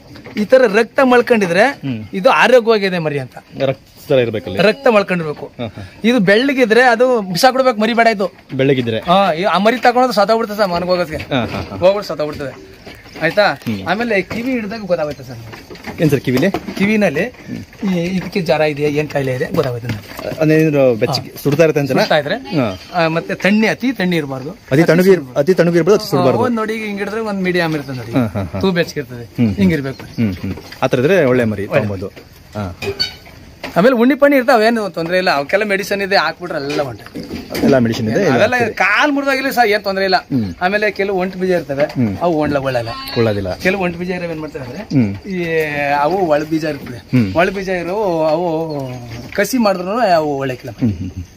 ಈ ತರ ರಕ್ತ ಮಳ್ಕೊಂಡಿದ್ರೆ ಇದು ಆರೋಗ್ಯವಾಗಿದೆ ಮರಿ ಅಂತ ರಕ್ತ ಇರ್ಬೇಕಲ್ಲಿ ರಕ್ತ ಮಳ್ಕೊಂಡಿರ್ಬೇಕು ಇದು ಬೆಳ್ಳಗಿದ್ರೆ ಅದು ಬಿಸಾಕ್ಬಿಡ್ಬೇಕು ಮರಿ ಬೇಡ ಇದು ಬೆಳಗಿದ್ರೆ ಹಾ ಈ ಆ ಮರಿ ತಗೊಂಡು ಸತ್ತೋಗ್ಬಿಡ್ತದೆ ಸರ್ ಮನೆಗೆ ಹೋಗೋದಕ್ಕೆ ಹಾ ಹಾ ಹಾ ಹೋಗ್ಬಿಟ್ಟು ಸತ್ತೋಗ್ಬಿಡ್ತದೆ ಆಯ್ತಾ ಆಮೇಲೆ ಕಿವಿ ಹಿಡಿದಾಗ ಗೊತ್ತಾಗುತ್ತೆ ಸರ್ ಏನ್ ಸರ್ ಕಿವಿಲಿ ಕಿವಿನಲ್ಲಿ ಈ- ಇದಕ್ಕೆ ಜ್ವರ ಇದೆಯಾ ಏನ್ ಕಾಯಿಲೆ ಇದೆ ಗೊತ್ತಾಗುತ್ತೆ ನಮ್ಗೆ. ಅದೇನು ಬೆಚ್ಚಗೆ ಸುಡ್ತಾ ಇರುತ್ತೆ ಅಂತ ಸುಡ್ತಾ ಇದ್ರೆ ಹಾ ಆ, ಮತ್ತೆ ತಣ್ಣಿ ಅತಿ ತಣ್ಣಿ ಇರಬಾರ್ದು ಅತಿ ತಣ್ಣಗೆ ಇರ್- ಅತಿ ತಣ್ಣಗೆ ಇರ್ಬೋದು ಅತಿ ಸುಡಬಾರ್ದು ಒಂದ್ ನೋಡಿ ಹಿಂಗ್ ಹಿಡಿದ್ರೆ ಒಂದ್ ಮೀಡಿಯಂ ಇರ್ತದೆ ನೋಡಿ ಹಾ ಹಾ ಹಾ ತೂ ಬೆಚ್ಚಗಿರ್ತದೆ ಹಿಂಗಿರ್ಬೇಕು ಹ್ಮ್ ಹ್ಮ್ ಆತರ ಇದ್ರೆ ಒಳ್ಳೆ ಮರಿ ತಗೊಬೋದು ಹಾ ಆಮೇಲೆ ಉಣ್ಣಿ ಪಣ್ಣಿ ಇರ್ತಾವ ಏನು ತೊಂದ್ರೆ ಇಲ್ಲ ಅವಕ್ಕೆಲ್ಲ ಮೆಡಿಸಿನ್ ಇದೆ ಹಾಕ್ಬಿಟ್ರೆ ಎಲ್ಲ ಹೊಂಟ ಎಲ್ಲ ಮೆಡಿಸಿನ್ ಇದೆ ಅವೆಲ್ಲ ಕಾಲ್ ಮುರಿದಾಗಿಲ್ಲ ಸಹ ಏನ್ ತೊಂದ್ರೆ ಇಲ್ಲ ಆಮೇಲೆ ಕೆಲವು ಒಂಟು ಬೀಜ ಇರ್ತವೆ ಅವು ಒಣ್ಲ ಒಳ್ಳಲ್ಲ ಒಳ್ಳೋದಿಲ್ಲ ಕೆಲವು ಒಂಟು ಬೀಜ ಇರೋವ್ ಏನ್ ಮಾಡ್ತಾರೆ ಅಂದ್ರೆ ಹ್ಮ್ ಈ ಅವು ಒಳ ಬೀಜ ಇರ್ತದೆ ಹ್ಮ್. ಒಳ ಬೀಜ ಇರೋ ಅವು ಕಸಿ ಮಾಡಿದ್ರು ಅವು ಒಳ್ಳೆಕಿಲ್ಲ ಹ್ಮ್ ಹ್ಮ್ ಹ್ಮ್.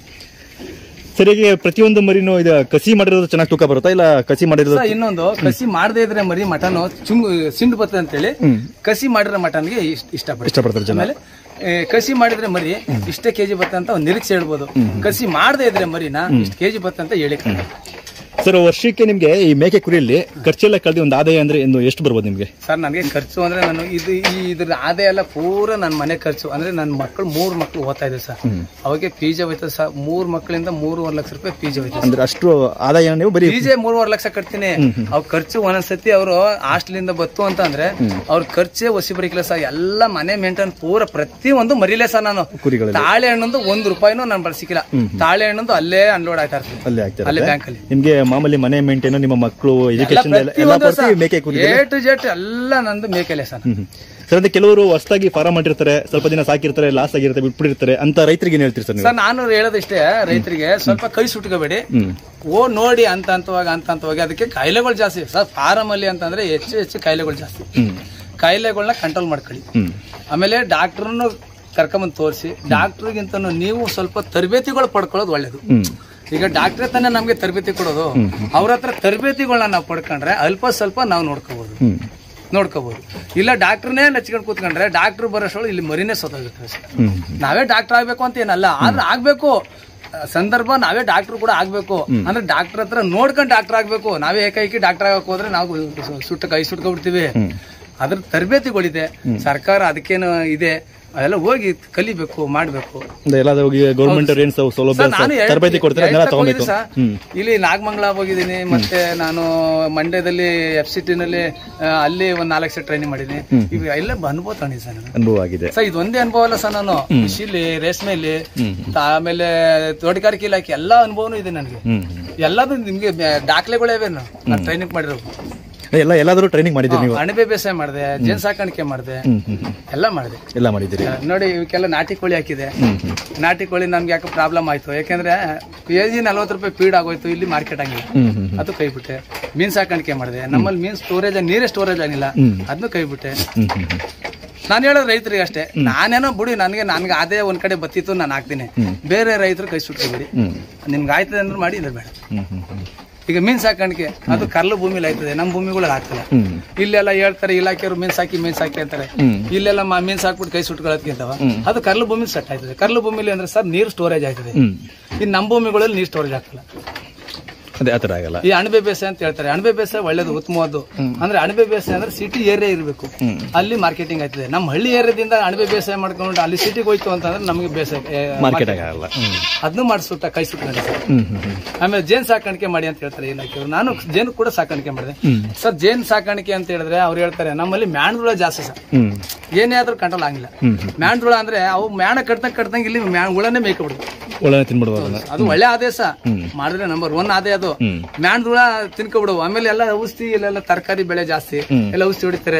ಸರಿಗೆ ಪ್ರತಿಯೊಂದು ಮರಿನೂ ಇದು ಕಸಿ ಮಾಡಿರೋದು ಚೆನ್ನಾಗಿ ತೂಕ ಬರುತ್ತಾ ಇಲ್ಲ ಕಸಿ ಮಾಡಿರೋದು ಸಹ ಇನ್ನೊಂದು ಕಸಿ ಮಾಡದೇ ಇದ್ರೆ ಮರಿ ಮಟನ್ ಚುಂಗು ಸಿಂಡು ಬರ್ತದೆ ಅಂತೇಳಿ ಹ್ಮ್. ಕಸಿ ಮಾಡಿರೋ ಮಟನ್ಗೆ ಇಷ್ಟ ಇಷ್ಟಪಡ್ತಾರೆ ಇಷ್ಟಪಡ್ತಾರೆ ಜನ ಆಮೇಲೆ ಏ, ಕಸಿ ಮಾಡಿದ್ರೆ ಮರಿ ಇಷ್ಟೇ ಕೆಜಿ ಬರ್ತಂತ ಅಂತ ಒಂದು ನಿರೀಕ್ಷೆ ಹೇಳ್ಬೋದು ಕಸಿ ಮಾಡದೇ ಇದ್ರೆ ಮರಿನ ಇಷ್ಟು ಕೆಜಿ ಬರ್ತಂತ ಹೇಳಿ ಸರ್ ವರ್ಷಕ್ಕೆ ನಿಮ್ಗೆ ಈ ಮೇಕೆ ಕುರಿಯಲ್ಲಿ ಖರ್ಚೆಲ್ಲ ಕಳೆದು ಒಂದು ಆದಾಯ ಅಂದ್ರೆ ಒಂದು ಎಷ್ಟು ಬರ್ಬೋದು ನಿಮ್ಗೆ ಸರ್ ನನಗೆ ಖರ್ಚು ಅಂದ್ರೆ ನಾನು ಇದು ಈ ಇದ್ರ ಆದಾಯ ಎಲ್ಲ ಪೂರ ನನ್ನ ಮನೆ ಖರ್ಚು ಅಂದ್ರೆ ನನ್ನ ಮಕ್ಕಳು ಮೂರು ಮಕ್ಕಳು ಓದ್ತಾ ಇದ್ದಾರೆ ಸರ್ ಅವಾಗೆ ಪಿಜೆ ಹೋಯ್ತದೆ ಸರ್ ಮೂರು ಮಕ್ಕಳಿಂದ ಮೂರುವರೆ ಲಕ್ಷ ರೂಪಾಯಿ ಪಿಜೆ ಹೋಯ್ತದೆ ಅಂದ್ರೆ ಅಷ್ಟು ಆದಾಯ ನೀವು ಬರೀ ಪಿಜೆ ಮೂರುವರೆ ಲಕ್ಷ ಕಟ್ತೀನಿ ಅವ್ರ ಖರ್ಚು ಒಂದೊಂದ್ಸತಿ ಅವರು ಹಾಸ್ಟೆಲಿಂದ ಬತ್ತು ಅಂತ ಅಂದ್ರೆ ಅವ್ರ ಖರ್ಚೇ ಒಸಿ ಬರೀಕಿಲ್ಲ ಸರ್ ಎಲ್ಲ ಮನೆ ಮೇಂಟೈನ್ ಪೂರ ಪ್ರತಿ ಒಂದು ಮರಿಲೇ ಸರ್ ನಾನು ಕುರಿಗಳಲ್ಲಿ ತಾಳೆ ಹಣ್ಣೊಂದು ಒಂದು ರೂಪಾಯಿನೂ ನಾನು ಬಳಸಿಕಿಲ್ಲ ತಾಳೆ ಹಣ್ಣೊಂದು ಅಲ್ಲೇ ಅನ್ಲೋಡ್ ಆಯ್ತಾ ಇರ್ತದೆ ಅಲ್ಲೇ ಆಗ್ತಾರೆ ಅಲ್ಲೇ ಬ್ಯಾಂಕ್ ಅಲ್ಲಿ ನಿಮ್ಗೆ ಮಾಮೂಲಿ ಮನೆ ಮೇಂಟೈನ್ ನಿಮ್ಮ ಮಕ್ಕಳು ಎಜುಕೇಶನ್ ಎಲ್ಲ ಪ್ರತಿಯೊಂದು ಪೂರ್ತಿ ಮೇಕೆ ಕುರಿ ಎ ಟು ಜೆಟ್ ಎಲ್ಲ ನಂದು ಮೇಕೆಲೆ ಸರ್ ಹ್ಮ್ ಹ್ಮ್. ಸರ್ ಅಂದ್ರೆ ಕೆಲವರು ಹೊಸದಾಗಿ ಫಾರಂ ಮಾಡಿರ್ತಾರೆ ಸ್ವಲ್ಪ ದಿನ ಸಾಕಿರ್ತಾರೆ ಲಾಸ್ ಆಗಿರುತ್ತೆ ಬಿಟ್ಬಿಟ್ಟಿರ್ತಾರೆ ಅಂತ ರೈತರಿಗೆ ಏನ್ ಹೇಳ್ತೀರಿ ಸರ್ ನೀವು ಸರ್ ನಾನು ಹೇಳೋದಿಷ್ಟೇ ರೈತರಿಗೆ ಸ್ವಲ್ಪ ಕೈ ಸುಟ್ಕೋಬೇಡಿ ಹ್ಮ್ ಓ ನೋಡಿ ಅಂತ ಹಂತವಾಗಿ ಅಂತ ಹಂತವಾಗಿ ಅದಕ್ಕೆ ಕಾಯಿಲೆಗಳು ಜಾಸ್ತಿ ಸರ್ ಫಾರಮ್ ಅಲ್ಲಿ ಅಂತಂದ್ರೆ ಹೆಚ್ಚು ಹೆಚ್ಚು ಕಾಯಿಲೆಗಳು ಜಾಸ್ತಿ ಹ್ಮ್ ಕಾಯಿಲೆಗಳನ್ನ ಕಂಟ್ರೋಲ್ ಮಾಡ್ಕೊಳ್ಳಿ ಹ್ಮ್ ಆಮೇಲೆ ಡಾಕ್ಟರ್ನು ಕರ್ಕೊಂಬಂದು ತೋರಿಸಿ ಡಾಕ್ಟರ್ಗಿಂತ ನೀವು ಸ್ವಲ್ಪ ತರಬೇತಿಗಳು ಪಡ್ಕೊಳ್ಳೋದು ಒಳ್ಳೇದು ಹ್ಮ್ ಈಗ ಡಾಕ್ಟ್ರೆ ತಾನೇ ನಮ್ಗೆ ತರಬೇತಿ ಕೊಡೋದು ಅವ್ರ ಹತ್ರ ತರಬೇತಿಗಳನ್ನ ನಾವು ಪಡ್ಕೊಂಡ್ರೆ ಅಲ್ಪ ಸ್ವಲ್ಪ ನಾವು ನೋಡ್ಕೋಬಹುದು ಹ್ಮ್ ನೋಡ್ಕೋಬಹುದು ಇಲ್ಲ ಡಾಕ್ಟರ್ನೇ ನಚ್ಕೊಂಡು ಕೂತ್ಕೊಂಡ್ರೆ ಡಾಕ್ಟರ್ ಬರೋಷ್ಟೊಳಗೆ ಇಲ್ಲಿ ಮರಿನೇ ಸೋತೋಗಿರ್ತದೆ ಸರ್ ಹ್ಮ್ ನಾವೇ ಡಾಕ್ಟರ್ ಆಗ್ಬೇಕು ಅಂತ ಏನಲ್ಲ ಆದ್ರೆ ಆಗ್ಬೇಕು ಆ, ಸಂದರ್ಭ ನಾವೇ ಡಾಕ್ಟರ್ ಕೂಡ ಆಗ್ಬೇಕು ಅಂದ್ರೆ ಡಾಕ್ಟರ್ ಹತ್ರ ನೋಡ್ಕೊಂಡು ಡಾಕ್ಟರ್ ಆಗ್ಬೇಕು ನಾವೇ ಏಕೈಕಿ ಡಾಕ್ಟರ್ ಆಗಕ್ ಹೋದ್ರೆ ನಾವು ಸು- ಸುಟ್ಟ ಕೈ ಸುಟ್ಕೊಬಿಡ್ತೀವಿ ಅದ್ರ ತರಬೇತಿಗಳಿದೆ ಸರ್ಕಾರ ಅದಕ್ಕೇನು ಇದೆ ಅದೆಲ್ಲ ಹೋಗಿ ಕಲಿಬೇಕು ಮಾಡ್ಬೇಕು ಅಂದ್ರೆ ಎಲ್ಲಾದ್ರೂ ಹೋಗಿ ಗೌರ್ಮೆಂಟ್ ಏನ್ ಸೌ- ಸೌಲಭ್ಯ ಸರ್, ನಾನು ಎರಡು- ತರಬೇತಿ ಕೊಡ್ತಾರೆ ಅದನ್ನೆಲ್ಲ ಎರಡು ತಗೋಬೇಕು ಹೋಗಿದ್ದೀನಿ ಸರ್. ಹ್ಮ್ ಇಲ್ಲಿ ನಾಗಮಂಗಲ ಹೋಗಿದ್ದೀನಿ ಮತ್ತೆ ನಾನು ಮಂಡ್ಯದಲ್ಲಿ ಎಫ್ ಸಿಟಿನಲ್ಲಿ ಅಲ್ಲಿ ಒಂದ್ ನಾಲ್ಕು ಸೆಟ್ ಟ್ರೈನಿಂಗ್ ಮಾಡಿದ್ದೀನಿ ಇವು ಎಲ್ಲ ಅನುಭವ ತಗೊಂಡಿದ್ದೀನಿ ಸರ್ ನಾನು ಅನುಭವ ಆಗಿದೆ ಸರ್ ಇದೊಂದೇ ಅನುಭವ ಅಲ್ಲ ಸರ್ ನಾನು ಕೃಷಿಲಿ ರೇಷ್ಮೆಲಿ ಆಮೇಲೆ ತೋಟಗಾರಿಕೆ ಇಲಾಖೆ ಎಲ್ಲಾ ಅನುಭವನೂ ಇದೆ ನನಗೆ ಹ್ಮ್ ಎಲ್ಲದೂ ನಿಮ್ಗೆ ದಾಖಲೆಗಳೇ ಇವೆ ನಾನು ಟ್ರೈನಿಂಗ್ ಮಾಡಿರೋದು ಎಲ್ಲ ಎಲ್ಲಾದ್ರೂ ಟ್ರೈನಿಂಗ್ ಮಾಡಿದ್ದೀರಿ ನೀವು ಅಣಬೆ ಬೇಸಾಯ ಮಾಡಿದೆ ಜೇನ್ ಸಾಕಾಣಿಕೆ ಮಾಡಿದೆ ಹ್ಮ್ ಹ್ಮ್ ಹ್ಮ್. ಎಲ್ಲ ಮಾಡಿದೆ ಎಲ್ಲ ಮಾಡಿದ್ದೀರಿ ನೋಡಿ ಇವಕ್ಕೆಲ್ಲ ನಾಟಿ ಕೋಳಿ ಹಾಕಿದೆ ಹ್ಮ್ ಹ್ಮ್ ನಾಟಿ ಕೋಳಿ ನಮ್ಗೆ ಯಾಕೆ ಪ್ರಾಬ್ಲಮ್ ಆಯ್ತು ಯಾಕಂದ್ರೆ ಕೆ ಜಿ ನಲ್ವತ್ತು ರೂಪಾಯಿ ಫೀಡ್ ಆಗೋಯ್ತು ಇಲ್ಲಿ ಮಾರ್ಕೆಟ್ ಆಗಿಲ್ಲ ಹ್ಮ್ ಹ್ಮ್ ಅದು ಕೈ ಬಿಟ್ಟೆ ಮೀನ್ ಸಾಕಾಣಿಕೆ ಮಾಡಿದೆ ನಮ್ಮಲ್ಲಿ ಮೀನ್ ಸ್ಟೋರೇಜ್ ನೀರೇ ಸ್ಟೋರೇಜ್ ಆಗಿಲ್ಲ ಹ್ಮ್. ಅದನ್ನು ಕೈ ಬಿಟ್ಟೆ ಹ್ಮ್ ಹ್ಮ್ ಹ್ಮ್ ನಾನು ಹೇಳೋದು ರೈತರಿಗೆ ಅಷ್ಟೇ ನಾನೇನೋ ಬಿಡಿ ನನಗೆ ನನ್ಗೆ ಅದೇ ಒಂದ್ ಕಡೆ ಬತ್ತಿತ್ತು ನಾನು ಹಾಕ್ತೀನಿ ಬೇರೆ ರೈತರು ಕೈ ಸುಟ್ಕೋಬೇಡಿ ಹ್ಮ್ ನಿಮ್ಗೆ ಆಯ್ತದೆ ಅಂದ್ರೆ ಮಾಡಿ ಇಲ್ಲ ಬೇಡ ಹ್ಮ್ ಹ್ಮ್ ಹ್ಮ್ ಈಗ ಮೀನ್ ಸಾಕಾಣಿಕೆ ಅದು ಕರ್ಲು ಭೂಮಿಲಿ ಆಯ್ತದೆ ನಮ್ಮ ಭೂಮಿಗಳಲ್ಲಿ ಆಗ್ತದೆ ಹ್ಮ್ ಇಲ್ಲೆಲ್ಲ ಹೇಳ್ತಾರೆ ಇಲಾಖೆಯವರು ಮೀನ್ ಸಾಕಿ ಮೀನ್ ಸಾಕಿ ಅಂತಾರೆ ಹ್ಮ್. ಇಲ್ಲೆಲ್ಲ ಮ- ಮೀನ್ ಸಾಕ್ಬಿಟ್ಟು ಕೈ ಸುಟ್ಕೊಳ್ಳೋದಕ್ಕಿಂತವ ಅದು ಕರ್ಲು ಭೂಮಿ ಸೆಟ್ ಆಯ್ತದೆ ಕರ್ಲು ಭೂಮಿಲಿ ಅಂದ್ರೆ ಸರ್ ನೀರು ಸ್ಟೋರೇಜ್ ಆಯ್ತದೆ ಹ್ಮ್ ಇನ್ನು ನಮ್ಮ ಭೂಮಿಗಳಲ್ಲಿ ನೀರು ಸ್ಟೋರೇಜ್ ಆಗ್ತಲ್ಲ ಅದೇ ಆತರ ಆಗಲ್ಲ ಈ ಅಣಬೆ ಬೇಸಾಯ ಅಂತ ಹೇಳ್ತಾರೆ ಅಣಬೆ ಬೇಸಾಯ ಒಳ್ಳೇದು ಉತ್ತಮವಾದ್ದು ಅಂದ್ರೆ ಅಣಬೆ ಬೇಸಾಯ ಅಂದ್ರೆ ಸಿಟಿ ಏರಿಯಾ ಇರಬೇಕು ಅಲ್ಲಿ ಮಾರ್ಕೆಟಿಂಗ್ ಆಯ್ತದೆ ನಮ್ಮ ಹಳ್ಳಿ ಏರಿಯಾದಿಂದ ಅಣಬೆ ಬೇಸಾಯ ಮಾಡ್ಕೊಂಡು ಅಲ್ಲಿ ಸಿಟಿಗೆ ಹೋಯ್ತು ಅಂತಂದ್ರೆ ನಮಗೆ ಬೇಸಾಯ ಮಾರ್ಕೆಟ್ ಆಗಲ್ಲ ಹ್ಮ್ ಅದನ್ನು ಮಾಡಿಸುತ್ತ ಕೈ ಸುಟ್ಕೊಂಡು ಹ್ಮ್ ಹ್ಮ್ ಹ್ಮ್ ಆಮೇಲೆ ಜೇನ್ ಸಾಕಾಣಿಕೆ ಮಾಡಿ ಅಂತ ಹೇಳ್ತಾರೆ ಇಲಾಖೆಯವರು ನಾನು ಜೇನು ಕೂಡ ಸಾಕಾಣಿಕೆ ಮಾಡಿದೆ ಸರ್ ಜೇನ್ ಸಾಕಾಣಿಕೆ ಅಂತ ಹೇಳಿದ್ರೆ ಅವ್ರು ಹೇಳ್ತಾರೆ ನಮ್ಮಲ್ಲಿ ಮ್ಯಾಣ್ದುಳ ಜಾಸ್ತಿ ಸರ್ ಹ್ಮ್ ಏನೇ ಆದ್ರೂ ಕಂಟ್ರೋಲ್ ಆಗಿಲ್ಲ ಹ್ಮ್ ಮ್ಯಾಣ್ದುಳ ಅಂದ್ರೆ ಅವು ಮ್ಯಾಣ ಕಟ್ತಂಗ್ ಕಟ್ತಂಗ್ ಇಲ್ಲಿ ಮ್ಯಾ ಹುಳನೇ ಮೇಯ್ಕೊಬಿಡುದು ಒಳ್ಳೆ ತಿನ್ಬಿಡ್ಬೋದು ಅದನ್ನ ಅದು ಒಳ್ಳೆ ಆದೇಶ ಮಾಡಿದ್ರೆ ನಂಬರ್ ಒನ್ ಆದೇ ಅದು ಹ್ಮ್ ಮ್ಯಾಣ್ದುಳ ತಿನ್ಕೊಬಿಡು ಆಮೇಲೆ ಎಲ್ಲ ಔಷಧಿ ಇಲ್ಲೆಲ್ಲ ತರಕಾರಿ ಬೆಳೆ ಜಾಸ್ತಿ ಎಲ್ಲ ಔಷಧಿ ಹೊಡಿತಾರೆ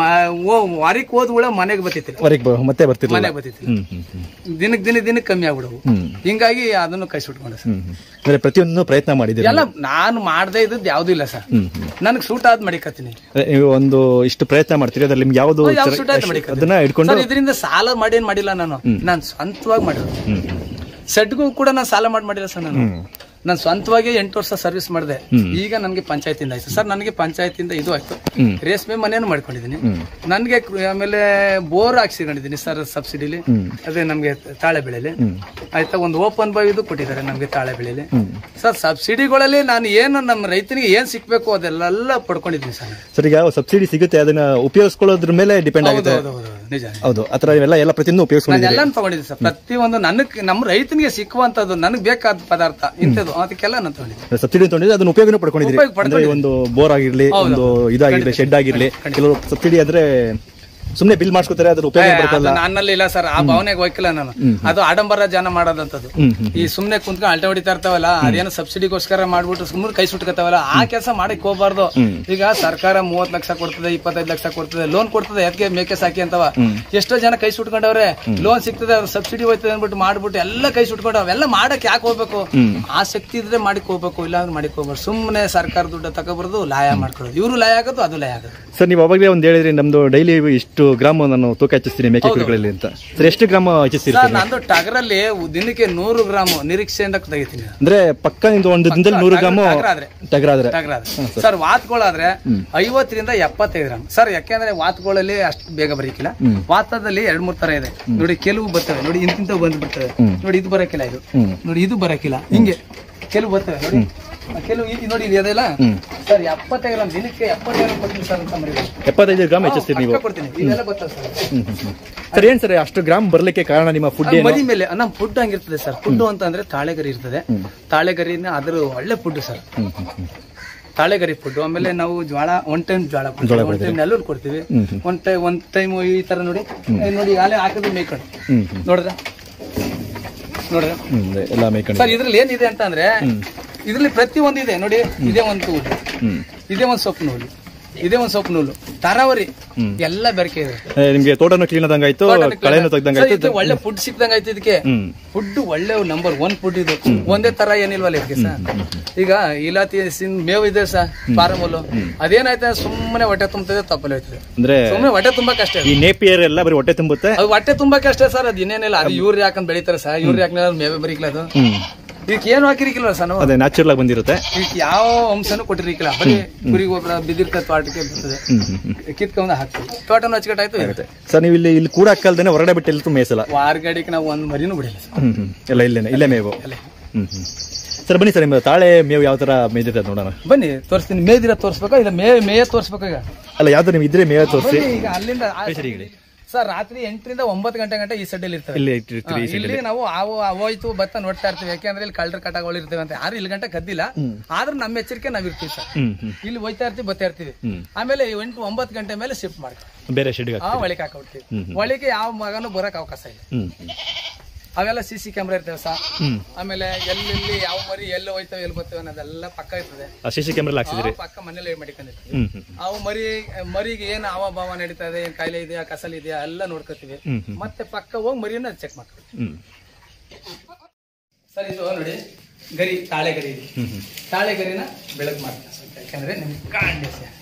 ವಾರಕ್ಕೆ ಹೋದ್ ಹುಳ ಮನೆಗೆ ಬತ್ತಿತ್ತು ಹೊರಗೆ ಬ- ಮತ್ತೆ ಬರ್ತಿರ್ಲಿಲ್ಲ ಮನೆಗೆ ಬತ್ತಿತ್ತು ಹ್ಮ್ ಹ್ಮ್ ಹ್ಮ್ ದಿನಕ್ಕೆ ದಿನ ದಿನಕ್ಕೆ ಕಮ್ಮಿ ಆಗ್ಬಿಡವು ಹ್ಮ್ ಹಿಂಗಾಗಿ ಅದನ್ನು ಕೈ ಸುಟ್ಕೊಂಡೆ ಸರ್ ಹ್ಮ್ ಹ್ಮ್. ಅಂದ್ರೆ ಪ್ರತಿಯೊಂದು ಪ್ರಯತ್ನ ಮಾಡಿದ್ದೀರಿ ಎಲ್ಲ ನಾನು ಮಾಡದೇ ಇದ್ದದ್ದು ಯಾವ್ದು ಇಲ್ಲ ಸರ್ ಹಮ್ ಹ್ಮ್ ನನಗೆ ಸೂಟ್ ಆದ್ ಮಡಿಕತ್ತೀನಿ ಅದೇ ನೀವು ಒಂದು ಇಷ್ಟು ಪ್ರಯತ್ನ ಮಾಡ್ತೀರಿ ಅದ್ರಲ್ಲಿ ನಿಮ್ಗೆ ಯಾವ್ದು ಯಾವ್ದು ಸೂಟ್ ಆಯ್ತು ಮಡಿಕತ್ತೀನಿ ಅದನ್ನ ಇಟ್ಕೊಂಡು ಸರ್ ಇದರಿಂದ ಸಾಲ ಮಾಡಿ ಏನ್ ಮಾಡಿಲ್ಲ ನಾನು ನಾನು ಸ್ವಂತವಾಗಿ ಮಾಡಿರೋದು ಹ್ಮ್ ಸೆಟ್ಗೂ ಕೂಡ ನಾನು ಸಾಲ ಮಾಡಿ ಮಾಡಿಲ್ಲ ಸರ್ ನಾನು ನಾನು ಸ್ವಂತವಾಗಿ ಎಂಟು ವರ್ಷ ಸರ್ವಿಸ್ ಮಾಡಿದೆ ಈಗ ನನಗೆ ಪಂಚಾಯತಿಂದ ಆಯ್ತು ಸರ್ ನನಗೆ ಪಂಚಾಯತಿಂದ ಇದು ಆಯ್ತು ಹ್ಮ್. ರೇಷ್ಮೆ ಮನೆಯನ್ನು ಮಾಡ್ಕೊಂಡಿದ್ದೀನಿ ಹ್ಮ್ ನನಗೆ ಆಮೇಲೆ ಬೋರ್ ಹಾಕ್ಸಿಕೊಂಡಿದ್ದೀನಿ ಸರ್ ಸಬ್ಸಿಡಿಲಿ ಹ್ಮ್. ಅದೇ ನಮಗೆ ತಾಳೆ ಬೆಳೆಲಿ ಹ್ಮ್ ಆಯ್ತಾ ಒಂದು ಓಪನ್ ಬಾಯ್ ಇದು ಕೊಟ್ಟಿದ್ದಾರೆ ನಮಗೆ ತಾಳೆ ಬೆಳೆಲಿ ಹ್ಮ್ ಸರ್ ಸಬ್ಸಿಡಿಗಳಲ್ಲಿ ನಾನು ಏನು ನಮ್ಮ ರೈತನಿಗೆ ಏನ್ ಸಿಕ್ಬೇಕು ಅದೆಲ್ಲ ಪಡ್ಕೊಂಡಿದ್ದೀನಿ ಸರ್ ಸರ್ ಈಗ ಸಬ್ಸಿಡಿ ಸಿಗುತ್ತೆ ಅದನ್ನ ಉಪಯೋಗಿಸ್ಕೊಳ್ಳೋದ್ರ ಮೇಲೆ ಡಿಪೆಂಡ್ ಆಗುತ್ತೆ ಹೌದು ಹೌದು ನಿಜ ಹೌದು ಆತರ ಇವೆಲ್ಲ ಎಲ್ಲ ಪ್ರತಿಯೊಂದು ಉಪಯೋಗಿಸ್ಕೊಂಡಿದ್ದೀರಿ ಎಲ್ಲ ತಗೊಂಡಿದ್ದೀನಿ ಸರ್ ಪ್ರತಿಯೊಂದು ನನಗೆ ನಮ್ಮ ರೈತನಿಗೆ ಸಿಕ್ಕುವಂತದ್ದು ನನಗೆ ಬೇಕಾದ ಪದಾರ್ಥ ಇಂಥದ್ದು ಅದಕ್ಕೆಲ್ಲ ನಾನು ತಗೊಂಡಿದ್ದೀನಿ ಸಬ್ಸಿಡಿ ತಗೊಂಡಿದ್ರೆ ಅದನ್ನ ಉಪಯೋಗನೂ ಪಡ್ಕೊಂಡಿದ್ದೀರಿ ಉಪಯೋಗ ಅಂದ್ರೆ ಒಂದು ಬೋರ್ ಆಗಿರ್ಲಿ ಒಂದು ಇದಾಗಿರ್ಲಿ ಶೆಡ್ ಆಗಿರ್ಲಿ ಕೆಲವರು ಸಬ್ಸಿಡಿ ಆದ್ರೆ ಸುಮ್ನೆ ಬಿಲ್ ಮಾಡಿಸ್ಕೊತಾರೆ ಅದ್ರ ಉಪಯೋಗ ಬರ್ತಲ್ಲ ಅದು ನನ್ನಲ್ಲಿ ಇಲ್ಲ ಸರ್ ಆ ಭಾವನೆಗೆ ಹೋಗಿಲ್ಲ ನಾನು ಅದು ಆಡಂಬರ ಜನ ಮಾಡೋದಂತದ್ದು ಹ್ಮ್ ಹ್ಮ್ ಈ ಸುಮ್ನೆ ಕುಂತ್ಕೊಂಡು ಅಲ್ಟ ಹೊಡಿತಾ ಇರ್ತಾವಲ್ಲ ಅದೇನೋ ಸಬ್ಸಿಡಿಗೋಸ್ಕರ ಮಾಡ್ಬಿಟ್ಟು ಸುಮ್ಮನೆ ಕೈ ಸುಟ್ಕೋತಾವಲ್ಲ ಆ ಕೆಲಸ ಮಾಡಕ್ ಹೋಗ್ಬಾರ್ದು ಈಗ ಸರ್ಕಾರ ಮೂವತ್ ಲಕ್ಷ ಕೊಡ್ತದೆ ಇಪ್ಪತ್ತೈದು ಲಕ್ಷ ಕೊಡ್ತದೆ ಲೋನ್ ಕೊಡ್ತದೆ ಅದಕ್ಕೆ ಮೇಕೆ ಸಾಕಿ ಅಂತವ ಎಷ್ಟೋ ಜನ ಕೈ ಸುಟ್ಕೊಂಡವ್ರೆ ಲೋನ್ ಸಿಗ್ತದೆ ಅವ್ರ ಸಬ್ಸಿಡಿ ಹೋಯ್ತದೆ ಅಂದ್ಬಿಟ್ಟು ಮಾಡ್ಬಿಟ್ಟು ಎಲ್ಲ ಕೈ ಸುಟ್ಕೊಂಡು ಅವೆಲ್ಲ ಮಾಡಕ್ ಯಾಕೆ ಹೋಗ್ಬೇಕು ಆಸಕ್ತಿ ಇದ್ರೆ ಮಾಡಿಕ್ ಹೋಗ್ಬೇಕು ಇಲ್ಲ ಅಂದ್ರೆ ಮಾಡಿಕ್ ಹೋಗ್ಬಾರ್ದು ಸುಮ್ಮನೆ ಸರ್ಕಾರ ದುಡ್ಡು ತಗೊಬಾರ್ದು ಲಾಯ ಮಾಡ್ಕೊಳ್ಳೋದು ಇವರು ಲಾಯ ಆಗೋದು ಅದು ಲಾಯ ಆಗೋದು ಸರ್ ನೀವು ಅವಾಗಲೇ ಒಂದು ಹೇಳಿದ್ರಿ ನಮ್ದು ಡೈಲಿ ಇಷ್ಟು ಗ್ರಾಮ್ ನಾನು ತೂಕ ಹೆಚ್ಚಿಸ್ತೀನಿ ಮೇಕೆ ಕುರಿಗಳಲ್ಲಿ ಅಂತ ಸರ್ ಎಷ್ಟು ಗ್ರಾಮ್ ಹೆಚ್ಚಿಸ್ತೀರಿ ಸರ್ ನಂದು ಟಗರಲ್ಲಿ ದಿನಕ್ಕೆ ನೂರು ಗ್ರಾಮ್ ನಿರೀಕ್ಷೆಯಿಂದ ತೆಗಿತೀನಿ ಅಂದ್ರೆ ಪಕ್ಕ ನಿಮ್ದು ಒಂದು ದಿನದಲ್ಲಿ ನೂರು ಗ್ರಾಮು ಟಗರಾದ್ರೆ. ಟಗರಾದ್ರೆ ಟಗರಾದ್ರೆ. ಸರ್ ವಾತ್ಗಳಾದ್ರೆ ಐವತ್ತರಿಂದ ಎಪ್ಪತ್ತೈದು ಗ್ರಾಮ್ ಸರ್ ಯಾಕೆಂದ್ರೆ ವಾತ್ಗಳಲ್ಲಿ ಅಷ್ಟು ಬೇಗ ಬರೀಕಿಲ್ಲ ವಾತದಲ್ಲಿ ಎರಡ್ ಮೂರ್ ತರ ಇದೆ ನೋಡಿ ಕೆಲವು ಬರ್ತವೆ ನೋಡಿ ಇಂತಿಂತ ಬಂದ್ ಬಿಡ್ತವೆ ನೋಡಿ ಇದು ಬರಕಿಲ್ಲ ಇದು ಹ್ಮ್. ನೋಡಿ ಇದು ಬರಕಿಲ್ಲ ಹಿಂಗೆ ಕೆಲವು ಬರ್ತವೆ ನೋಡಿ ಕೆಲವು ಇದು ನೋಡಿ ಇದು ಅದೆಲ್ಲ ಸರ್ ಎಪ್ಪತ್ತೈದು ಗ್ರಾಮ್ ದಿನಕ್ಕೆ ಎಪ್ಪತ್ತೈದು ಗ್ರಾಮ್ ಕೊಡ್ತೀನಿ ಸರ್ ಅಂತ ಮರಿ ಎಪ್ಪತ್ತೈದು ಗ್ರಾಮ್ ಹೆಚ್ಚಿಸ್ತೀರಿ ನೀವು ಕೊಡ್ತೀನಿ ಇದೆಲ್ಲ ಬರ್ತವೆ ಸರ್ ಹ್ಮ್ ಹ್ಮ್ ಹ್ಮ್. ಸರ್ ಏನ್ ಸರ್ ಅಷ್ಟು ಗ್ರಾಮ್ ಬರ್ಲಿಕ್ಕೆ ಕಾರಣ ನಿಮ್ಮ ಫುಡ್ ಏನು ಮರಿ ಮೇಲೆ ನಮ್ಮ ಫುಡ್ ಹಂಗಿರ್ತದೆ ಸರ್ ಫುಡ್ ಅಂತ ಅಂದ್ರೆ ತಾಳೆಗರಿ ಇರ್ತದೆ ತಾಳೆಗರಿನ ಅದ್ರ ಒಳ್ಳೆ ಫುಡ್ ಸರ್ ಹ್ಮ್ ಹ್ಮ್ ಹ್ಮ್. ತಾಳೆಗರಿ ಫುಡ್ ಆಮೇಲೆ ನಾವು ಜ್ವಾಳ ಒನ್ ಟೈಮ್ ಜ್ವಾಳ ಕೊಡ್ತೀವಿ ಒನ್ ಟೈಮ್ ನೆಲ್ಲೂರು ಕೊಡ್ತೀವಿ ಒನ್ ಟೈಮ್ ಒಂದ್ ಟೈಮ್ ಈ ತರ ನೋಡಿ ಏ, ನೋಡಿ ಆಲೆ ಹಾಕಿದ್ರೆ ಮೇಯ್ಕೊಂಡು ಹ್ಮ್ ಹ್ಮ್ ನೋಡ್ರ ನೋಡ್ರ ಹ್ಮ್ ಅದೇ, ಎಲ್ಲ ಮೇಯ್ಕೊಂಡು ಸರ್ ಇದ್ರಲ್ಲಿ ಏನಿದೆ ಅಂತ ಅಂದ್ರೆ ಇದ್ರಲ್ಲಿ ಪ್ರತಿ ಇದೆ ನೋಡಿ ಇದೇ ಒಂದು ಹುಲ್ಲು ಹ್ಮ್ ಇದೇ ಒಂದು ಸೊಪ್ಪು ನೂಲು ಇದೇ ಒಂದು ಸೊಪ್ಪು ನೂಲು ತರಾವರಿ ಎಲ್ಲ ಬೆರಕೆ ಇದೆ ಏ, ನಿಮ್ಗೆ ತೋಟನು ಕ್ಲೀನ್ ಆದಂಗಾಯ್ತು ಕಳೆನು ಸರ್, ತೆಗ್ದಂಗಾಯ್ತು ಇದು ಒಳ್ಳೆ ಫುಡ್ ಸಿಕ್ದಂಗ ಆಯ್ತು ಇದಕ್ಕೆ ಹ್ಮ್ ಫುಡ್ ಒಳ್ಳೆ ನಂಬರ್ ಒನ್ ಫುಡ್ ಇದು ಒಂದೇ ತರ ಏನಿಲ್ವಲ್ಲ ಇದಕ್ಕೆ ಸರ್ ಈಗ ಇಲಾತಿ ಸಿನ್ ಮೇವು ಇದೆ ಸರ್ ಫಾರಮ್ ಅಲ್ಲೂ ಅದೇನಾಯ್ತು ಸುಮ್ಮನೆ ಹೊಟ್ಟೆ ತುಂಬುತ್ತದೆ ತಪ್ಪಲೆ ಹೋಯ್ತದೆ ಅಂದ್ರೆ ಸುಮ್ಮನೆ ಹೊಟ್ಟೆ ತುಂಬಾ ಕಷ್ಟ ಈ ನೇಪಿಯರ್ ಎಲ್ಲ ಬರೀ ಹೊಟ್ಟೆ ತುಂಬುತ್ತೆ ಅದು ಹೊಟ್ಟೆ ತುಂಬಾ ಕಷ್ಟ ಸರ್ ಅದು ಇನ್ನೇನಿಲ್ಲ ಅದು ಯೂರಿ ಹಾಕೊಂಡ್ ಬೆಳಿತಾರೆ ಸರ್ ಯೂರಿ ಹಾಕಿದ್ರೆ ಮೇವೆ ಬರೀಕಿಲ್ಲ ಅದು ಹ್ಮ್ ಇದಕ್ಕೆ ಏನು ಹಾಕಿರಿಕಿಲ್ವ ಸರ್ ನಾವು ಅದೇ ನ್ಯಾಚುರಲ್ ಆಗಿ ಬಂದಿರುತ್ತೆ ಇದಕ್ಕೆ ಯಾವ ಅಂಶನೂ ಕೊಟ್ಟಿರಿಕಿಲ್ಲ ಬರೀ ಕುರಿ ಗೊಬ್ಬರ ಬಿದ್ದಿರ್ತದೆ ತೋಟಕ್ಕೆ ಬರ್ತದೆ ಹ್ಮ್ ಹ್ಮ್ ಹ್ಮ್ ಕಿತ್ಕೊಂಡ್ ಹಾಕ್ತೀವಿ ತೋಟನ ಹಚ್ಕಟ್ಟಾಯ್ತು ಇರುತ್ತೆ ಸರ್ ನೀವು ಇಲ್ಲಿ ಇಲ್ಲಿ ಕೂಡ ಹಾಕಲ್ದೇನೆ ಹೊರಗಡೆ ಬಿಟ್ಟು ಎಲ್ಲಿ ಮೇಸಲ್ಲ ವಾರಗಡಿಗೆ ನಾವು ಒಂದ್ ಮರಿನೂ ಬಿಡಿಲ್ಲ ಸರ್ ಹ್ಮ್ ಹ್ಮ್ ಎಲ್ಲ ಇಲ್ಲೇನೆ ಇಲ್ಲೇ ಮೇವು ಅಲ್ಲೇ. ಹ್ಮ್ ಹ್ಮ್ ಸರ್ ಬನ್ನಿ ಸರ್ ನಿಮ್ಮ ತಾಳೆ ಮೇವು ಯಾವ ತರ ಮೇಯ್ದಿದೆ ನೋಡೋಣ ಬನ್ನಿ ತೋರಿಸ್ತೀನಿ ಮೇದಿರ ತೋರಿಸ್ಬೇಕಾ ಇಲ್ಲ ಮೇ ಮೇಯ ತೋರಿಸ್ಬೇಕಾ ಈಗ ಅಲ್ಲ ಯಾವ್ದು ನೀವು ಇದ್ರೆ ಮೇವೆ ತೋರಿಸಿ ಬನ್ನಿ ಈಗ ಅಲ್ಲಿಂದ ಆ- ಸರಿ ಹೇಳಿ ಸರ್ ರಾತ್ರಿ ಎಂಟರಿಂದ ಒಂಬತ್ತು ಗಂಟೆ ಗಂಟೆ ಈ ಸಡ್ಡಲ್ಲಿ ಇರ್ತವೆ ಇಲ್ಲಿ ಹಾ, ಇಟ್ಟಿರ್ತೀರಿ ಇಲ್ಲಿ ನಾವು ಅವು ಹೋಯ್ತು ಭತ್ತ ನೋಡ್ತಾ ಇರ್ತೀವಿ ಯಾಕೆಂದ್ರೆ ಇಲ್ಲಿ ಕಳ್ಳರ ಕಟಾಗಳು ಇರ್ತೇವೆ ಅಂತ ಯಾರು ಇಲ್ಲಿ ಗಂಟೆ ಕದ್ದಿಲ್ಲ ಆದ್ರೂ ನಮ್ಮ ಎಚ್ಚರಿಕೆ ನಾವ್ ಇರ್ತೀವಿ ಸರ್ ಹ್ಮ್ ಹ್ಮ್ ಇಲ್ಲಿ ಹೋಯ್ತಾ ಇರ್ತೀವಿ ಬರ್ತಾ ಇರ್ತೀವಿ ಹ್ಮ್. ಆಮೇಲೆ ಎಂಟು ಒಂಬತ್ತು ಗಂಟೆ ಮೇಲೆ ಶಿಫ್ಟ್ ಮಾಡ್ತೀವಿ ಬೇರೆ ಶೆಡ್ಗೆ ಆ ಒಳಗೆ ಹಾಕೊಡ್ತೀವಿ ಒಳಗೆ ಯಾವ ಮಗನೂ ಬರಕ್ ಅವಕಾಶ ಇಲ್ಲ ಹ್ಮ್ ಹ್ಮ್ ಅವೆಲ್ಲ ಸಿ ಸಿ ಕ್ಯಾಮ್ರಾ ಇರ್ತೇವೆ ಸರ್ ಹ್ಮ್ ಆಮೇಲೆ ಎಲ್ಲೆಲ್ಲಿ ಯಾವ ಮರಿ ಎಲ್ಲಿ ಹೋಯ್ತವೆ ಎಲ್ಲಿ ಬರ್ತವೆ ಅನ್ನೋದೆಲ್ಲ ಪಕ್ಕ ಇರ್ತದೆ ಆ ಸಿ ಸಿ ಕ್ಯಾಮ್ರಾ ಹಾಕ್ಸಿದ್ರಿ ಆ ಪಕ್ಕ ಮನೇಲಿ ಮಾಡಿಕೊಂಡಿರ್ತೀವಿ ಹ್ಮ್ ಹ್ಮ್ ಅವು ಮರಿ ಮರಿಗೆ ಏನು ಹಾವ ಭಾವ ನಡೀತಾ ಇದೆ ಏನ್ ಕಾಯಿಲೆ ಇದೆಯಾ ಕಸಲ್ ಇದೆಯಾ ಎಲ್ಲ ನೋಡ್ಕೊತೀವಿ ಹ್ಮ್ ಹ್ಮ್ ಮತ್ತೆ ಪಕ್ಕ ಹೋಗಿ ಮರಿಯನ್ನ ಚೆಕ್ ಮಾಡ್ತೀವಿ ಹ್ಮ್ ಸರ್ ಇದು ನೋಡಿ ಗರಿ ತಾಳೆ ಗರಿ ಇದೆ ಹ್ಮ್ ಹ್ಮ್ ತಾಳೆ ಗರಿನ ಬೆಳಕು ಮಾಡ್ತೀವಿ ಸ್ವಲ್ಪ ಯಾಕಂದ್ರೆ ನಿಮ್ಗೆ ಕಾಣಲಿ ಸರ್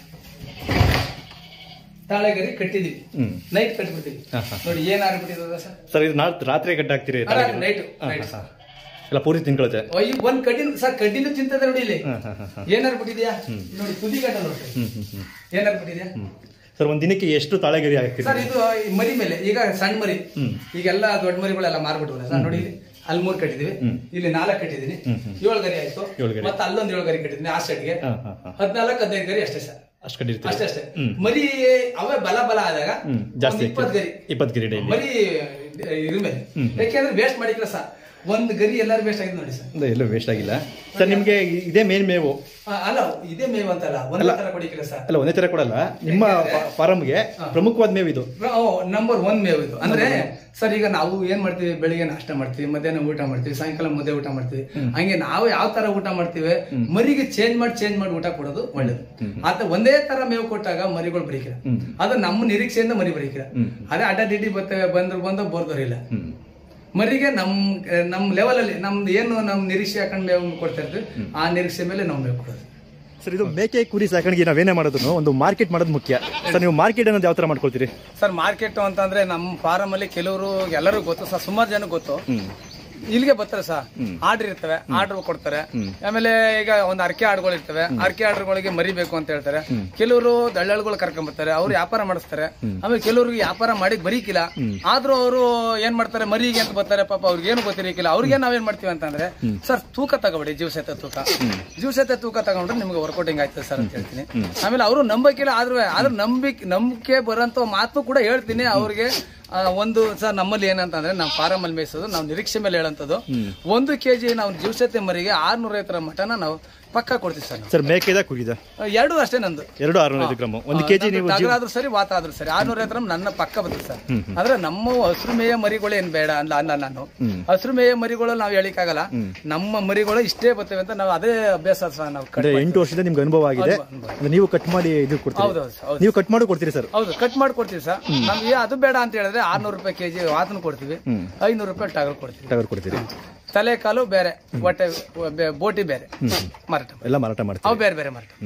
ತಾಳೆ ಗರಿ ಕಟ್ಟಿದೀವಿ ಹ್ಮ್ ನೈಟ್ ಕಟ್ಬಿಡ್ತೀವಿ ಹಾ, ಹಾ. ನೋಡಿ ಏನ್ ಆಗ್ಬಿಟ್ಟಿದ ಸರ್ ಸರ್ ಇದು ನಾಳೆ ರಾತ್ರಿ ಗಡ್ಡೆ ಹಾಕ್ತೀರಿ ನೈಟ್ ನೈಟ್ ಎಲ್ಲ ಪೂರಿ ತಿನ್ಕೊಳುತ್ತೆ ಒಂದ್ ಕಡ್ಡಿನ ಸರ್ ಕಡ್ಡಿನೂ ತಿಂತದೆ ನೋಡಿ ಇಲ್ಲಿ ಹಾ ಹಾ ಹಾ ಹಾ ಏನಾರು ಬಿಟ್ಟಿದ್ಯಾ ನೋಡಿ ತುದಿ ಗಂಟ ನೋಡಿ ಹ್ಮ್ ಹ್ಮ್ ಹ್ಮ್ ಏನಾರು ಬಿಟ್ಟಿದ್ಯಾ ಹ್ಮ್ ಸರ್ ಒಂದ್ ದಿನಕ್ಕೆ ಎಷ್ಟು ತಾಳೆಗರಿ ಹಾಕ್ತೀರಿ ಸರ್ ಇದು ಈ ಮರಿ ಮೇಲೆ ಈಗ ಸಣ್ಣ ಮರಿ ಹ್ಮ್. ಈಗೆಲ್ಲ ದೊಡ್ಡ ಮರಿಗಳೆಲ್ಲ ಮಾರ್ಬಿಟ್ಟು ಸರ್ ನೋಡಿ ಇಲ್ಲಿ. ಅಲ್ಲಿ ಮೂರ್ ಕಟ್ಟಿದೀವಿ ಇಲ್ಲಿ ನಾಲ್ಕು ಕಟ್ಟಿದೀನಿ ಏಳು ಗರಿ ಆಯ್ತು ಏಳು ಗರಿ. ಮತ್ತೆ ಅಲ್ಲೊಂದ್ ಏಳು ಗರಿ ಕಟ್ಟಿದೀನಿ ಆ ಸೈಡ್ಗೆ ಹಾ ಹಾ ಹಾ ಹದಿನಾಲ್ಕು ಹದಿನೈದು ಗರಿ ಅಷ್ಟೇ ಸರ್ ಅಷ್ಟು ಕಟ್ಟಿರ್ತೀರಿ ಅಷ್ಟೇ ಅಷ್ಟೇ ಮರಿ ಅವೇ ಬಲ ಬಲ ಆದಾಗ ಹ್ಮ್ ಜಾಸ್ತಿ ಇಪ್ಪತ್ತು ಗರಿ ಇಪ್ಪತ್ತು ಗಿರಿ ಡೈಲಿ ಮರಿ ಇದ್ರ ಮೇಲೆ ಯಾಕೆಂದ್ರೆ ವೇಸ್ಟ್ ಮಾಡಿಕ್ಕಿಲ್ಲ ಸರ್ ಒಂದ್ ಗರಿ ಎಲ್ಲಾರು ವೇಸ್ಟ್ ಆಗಿದೆ ನೋಡಿ ಸರ್ ಎಲ್ಲೂ ವೇಸ್ಟ್ ಆಗಿಲ್ಲ ಸರ್ ನಿಮ್ಗೆ ಇದೇ ಮೇನ್ ಮೇವು ಆ, ಅಲ್ಲ ಇದೇ ಮೇವ್ ಅಂತಲ್ಲ ಒಂದೇ ತರ ಕೊಡಿಕ್ಕಿಲ್ಲ ಸರ್ ಅಲ್ಲ ಒಂದೇ ತರ ಕೊಡಲ್ಲ ನಿಮ್ಮ ಫಾರಮ್ಗೆ ಪ್ರಮುಖವಾದ ಮೇವು ಇದು ನಂಬರ್ ಒನ್ ಮೇವು ಇದು ಅಂದ್ರೆ ಸರ್ ಈಗ ನಾವು ಏನ್ ಮಾಡ್ತೀವಿ ಬೆಳಿಗ್ಗೆ ನಾಷ್ಟ ಮಾಡ್ತೀವಿ ಮಧ್ಯಾಹ್ನ ಊಟ ಮಾಡ್ತೀವಿ ಸಾಯಂಕಾಲ ಮುದ್ದೆ ಊಟ ಮಾಡ್ತೀವಿ ಹಂಗೆ ನಾವು ಯಾವ ತರ ಊಟ ಮಾಡ್ತೀವಿ ಮರಿಗೆ ಚೇಂಜ್ ಮಾಡಿ ಚೇಂಜ್ ಮಾಡಿ ಊಟ ಕೊಡೋದು ಒಳ್ಳೇದು ಆತ ಒಂದೇ ತರ ಮೇವು ಕೊಟ್ಟಾಗ ಮರಿಗಳು ಬರೀಕಿಲ್ಲ ಅದು ನಮ್ಮ ನಿರೀಕ್ಷೆಯಿಂದ ಮರಿ ಬರೀಕಿಲ್ಲ ಅದೇ ಅಡ್ಡ ದಿಡ್ಡಿ ಬರ್ತವೆ ಬಂದ್ರು ಬಂದ ಬೋರ್ದವ್ರಿಲ್ಲ ಹ್ಮ್ ಮರಿಗೆ ನಮ್ ನಮ್ ಲೆವೆಲ್ ಅಲ್ಲಿ ನಮ್ದು ಏನು ನಮ್ ನಿರೀಕ್ಷೆ ಹಾಕೊಂಡ್ ಮೇವು ಕೊಡ್ತಾ ಇರ್ತೀವಿ ಆ ನಿರೀಕ್ಷೆ ಮೇಲೆ ನಾವು ಮೇವು ಕೊಡೋದು ಸರ್ ಇದು ಮೇಕೆ ಕುರಿ ಸಾಕಾಣಿಕೆ ನಾವೇನೇ ಮಾಡೋದು ಒಂದು ಮಾರ್ಕೆಟ್ ಮಾಡೋದು ಮುಖ್ಯ ಸರ್ ನೀವು ಮಾರ್ಕೆಟ್ ಅನ್ನೋದು ಯಾವ ತರ ಮಾಡ್ಕೊಳ್ತೀರಿ ಸರ್ ಮಾರ್ಕೆಟ್ ಅಂತಂದ್ರೆ ನಮ್ಮ ಫಾರಂ ಅಲ್ಲಿ ಕೆಲವರು ಎಲ್ಲರೂ ಗೊತ್ತು ಸರ್ ಸುಮಾರು ಜನ ಗೊತ್ತು ಇಲ್ಲಿಗೆ ಬರ್ತಾರೆ ಸರ್ ಆರ್ಡರ್ ಇರ್ತವೆ ಆರ್ಡರ್ ಕೊಡ್ತಾರೆ ಆಮೇಲೆ ಈಗ ಒಂದು ಅರ್ಕೆ ಆಡ್ಗಳು ಇರ್ತವೆ ಅರ್ಕೆ ಆರ್ಡರ್ಗಳಿಗೆ ಮರಿಬೇಕು ಅಂತ ಹೇಳ್ತಾರೆ ಕೆಲವರು ದಳ್ಳಾಳುಗಳು ಕರ್ಕೊಂಡ್ ಬರ್ತಾರೆ ಅವ್ರು ವ್ಯಾಪಾರ ಮಾಡಿಸ್ತಾರೆ ಆಮೇಲೆ ಕೆಲವ್ರಿಗೆ ವ್ಯಾಪಾರ ಮಾಡಿ ಬರೀಕಿಲ್ಲ ಆದ್ರೂ ಅವರು ಏನ್ ಮಾಡ್ತಾರೆ ಮರಿಗೆ ಅಂತ ಬರ್ತಾರೆ ಪಾಪ ಅವ್ರಿಗೆ ಏನು ಗೊತ್ತಿರಕಿಲ್ಲ ಅವ್ರಿಗೆ ನಾವೇನ್ ಮಾಡ್ತೀವಿ ಅಂತಂದ್ರೆ ಸರ್ ತೂಕ ತಗೋಬೇಡಿ ಜೀವ ಸಹಿತ ತೂಕ ಜೀವ ಸಹಿತ ತೂಕ ತಗೊಂಡ್ರೆ ನಿಮ್ಗೆ ವರ್ಕೌಟಿಂಗ್ ಆಯ್ತದೆ ಸರ್ ಅಂತ ಹೇಳ್ತೀನಿ ಆಮೇಲೆ ಅವರು ನಂಬಕಿಲ್ಲ ಆದ್ರೂ ಆದ್ರೂ ನಂಬಿಕೆ ನಂಬಿಕೆ ಬರೋಂತ ಮಾತು ಕೂಡ ಹೇಳ್ತೀನಿ ಅವ್ರಿಗೆ ಆ, ಒಂದು ಸರ್ ನಮ್ಮಲ್ಲಿ ಏನಂತಂದ್ರೆ ನಾವು ಫಾರಂ ಅಲ್ಲಿ ಮೇಯಿಸೋದು ನಾವು ನಿರೀಕ್ಷೆ ಮೇಲೆ ಹೇಳಂತದ್ದು ಒಂದು ಕೆಜಿ ನಾವು ಜೀವಸತೆ ಮರಿಗೆ ಆರ್ನೂರ ಐವತ್ತರ ಮಟನ ನಾವು ಪಕ್ಕ ಕೊಡ್ತೀವಿ ಸರ್ ನಾವು ಸರ್ ಮೇಕೆದ ಕುರಿದ ಎರಡು ಅಷ್ಟೇ ನಂದು ಎರಡು ಆರುನೂರ ಗ್ರಾಮ್ ಒಂದು ಕೆಜಿ ನೀವು ಜೀವ ಆದ್ರೂ ಸರಿ ವಾತ ಆದ್ರೂ ಸರಿ ಆರ್ನೂರ ಐವತ್ತು ಗ್ರಾಮ್ ನನ್ನ ಪಕ್ಕ ಬರ್ತದೆ ಸರ್ ಆದ್ರೆ ನಮ್ಮ ಹಸಿರು ಮೇಯ ಮರಿಗಳು ಏನ್ ಬೇಡ ಅಲ್ಲ ಅಲ್ಲ ನಾನು ಹಸಿರು ಮೇಯ ಮರಿಗಳು ನಾವು ಹೇಳಿಕ್ಕಾಗಲ್ಲ ನಮ್ಮ ಮರಿಗಳು ಇಷ್ಟೇ ಬರ್ತವೆ ಅಂತ ನಾವು ಅದೇ ಅಭ್ಯಾಸ ಸರ್ ನಾವು ಕಟ್ ಅಂದ್ರೆ ಎಂಟು ವರ್ಷದಿಂದ ನಿಮ್ಗೆ ಅನುಭವ ಆಗಿದೆ ಅಂದ್ರೆ ನೀವು ಕಟ್ ಮಾಡಿ ಇದು ಕೊಡ್ತೀರಿ ಹೌದು ಹೌದು ಹೌದು ನೀವು ಕಟ್ ಮಾಡಿ ಕೊಡ್ತೀರಿ ಸರ್ ಹೌದು ಕಟ್ ಮಾಡಿ ಕೊಡ್ತೀವಿ ಸರ್ ನಮ್ಗೆ ಅದು ಬೇಡ ಅಂತ ಹೇಳಿದ್ರೆ ಆರ್ನೂರು ರೂಪಾಯಿ ಕೆಜಿ ವಾತನ ಕೊಡ್ತೀವಿ ಐನೂರು ರೂಪಾಯಿ ಟಗರ್ ಕೊಡ್ತೀವಿ ಟಗರ್ ಕೊಡ್ತೀರಿ ತಲೆ ಕಾಲು ಬೇರೆ ಹೊಟ್ಟೆ ಬೆ- ಬೋಟಿ ಬೇರೆ ಮಾರಾಟ ಎಲ್ಲ ಮಾರಾಟ ಮಾಡ್ತೀರಿ ಅವು ಬೇರೆ ಬೇರೆ ಮಾರಾಟ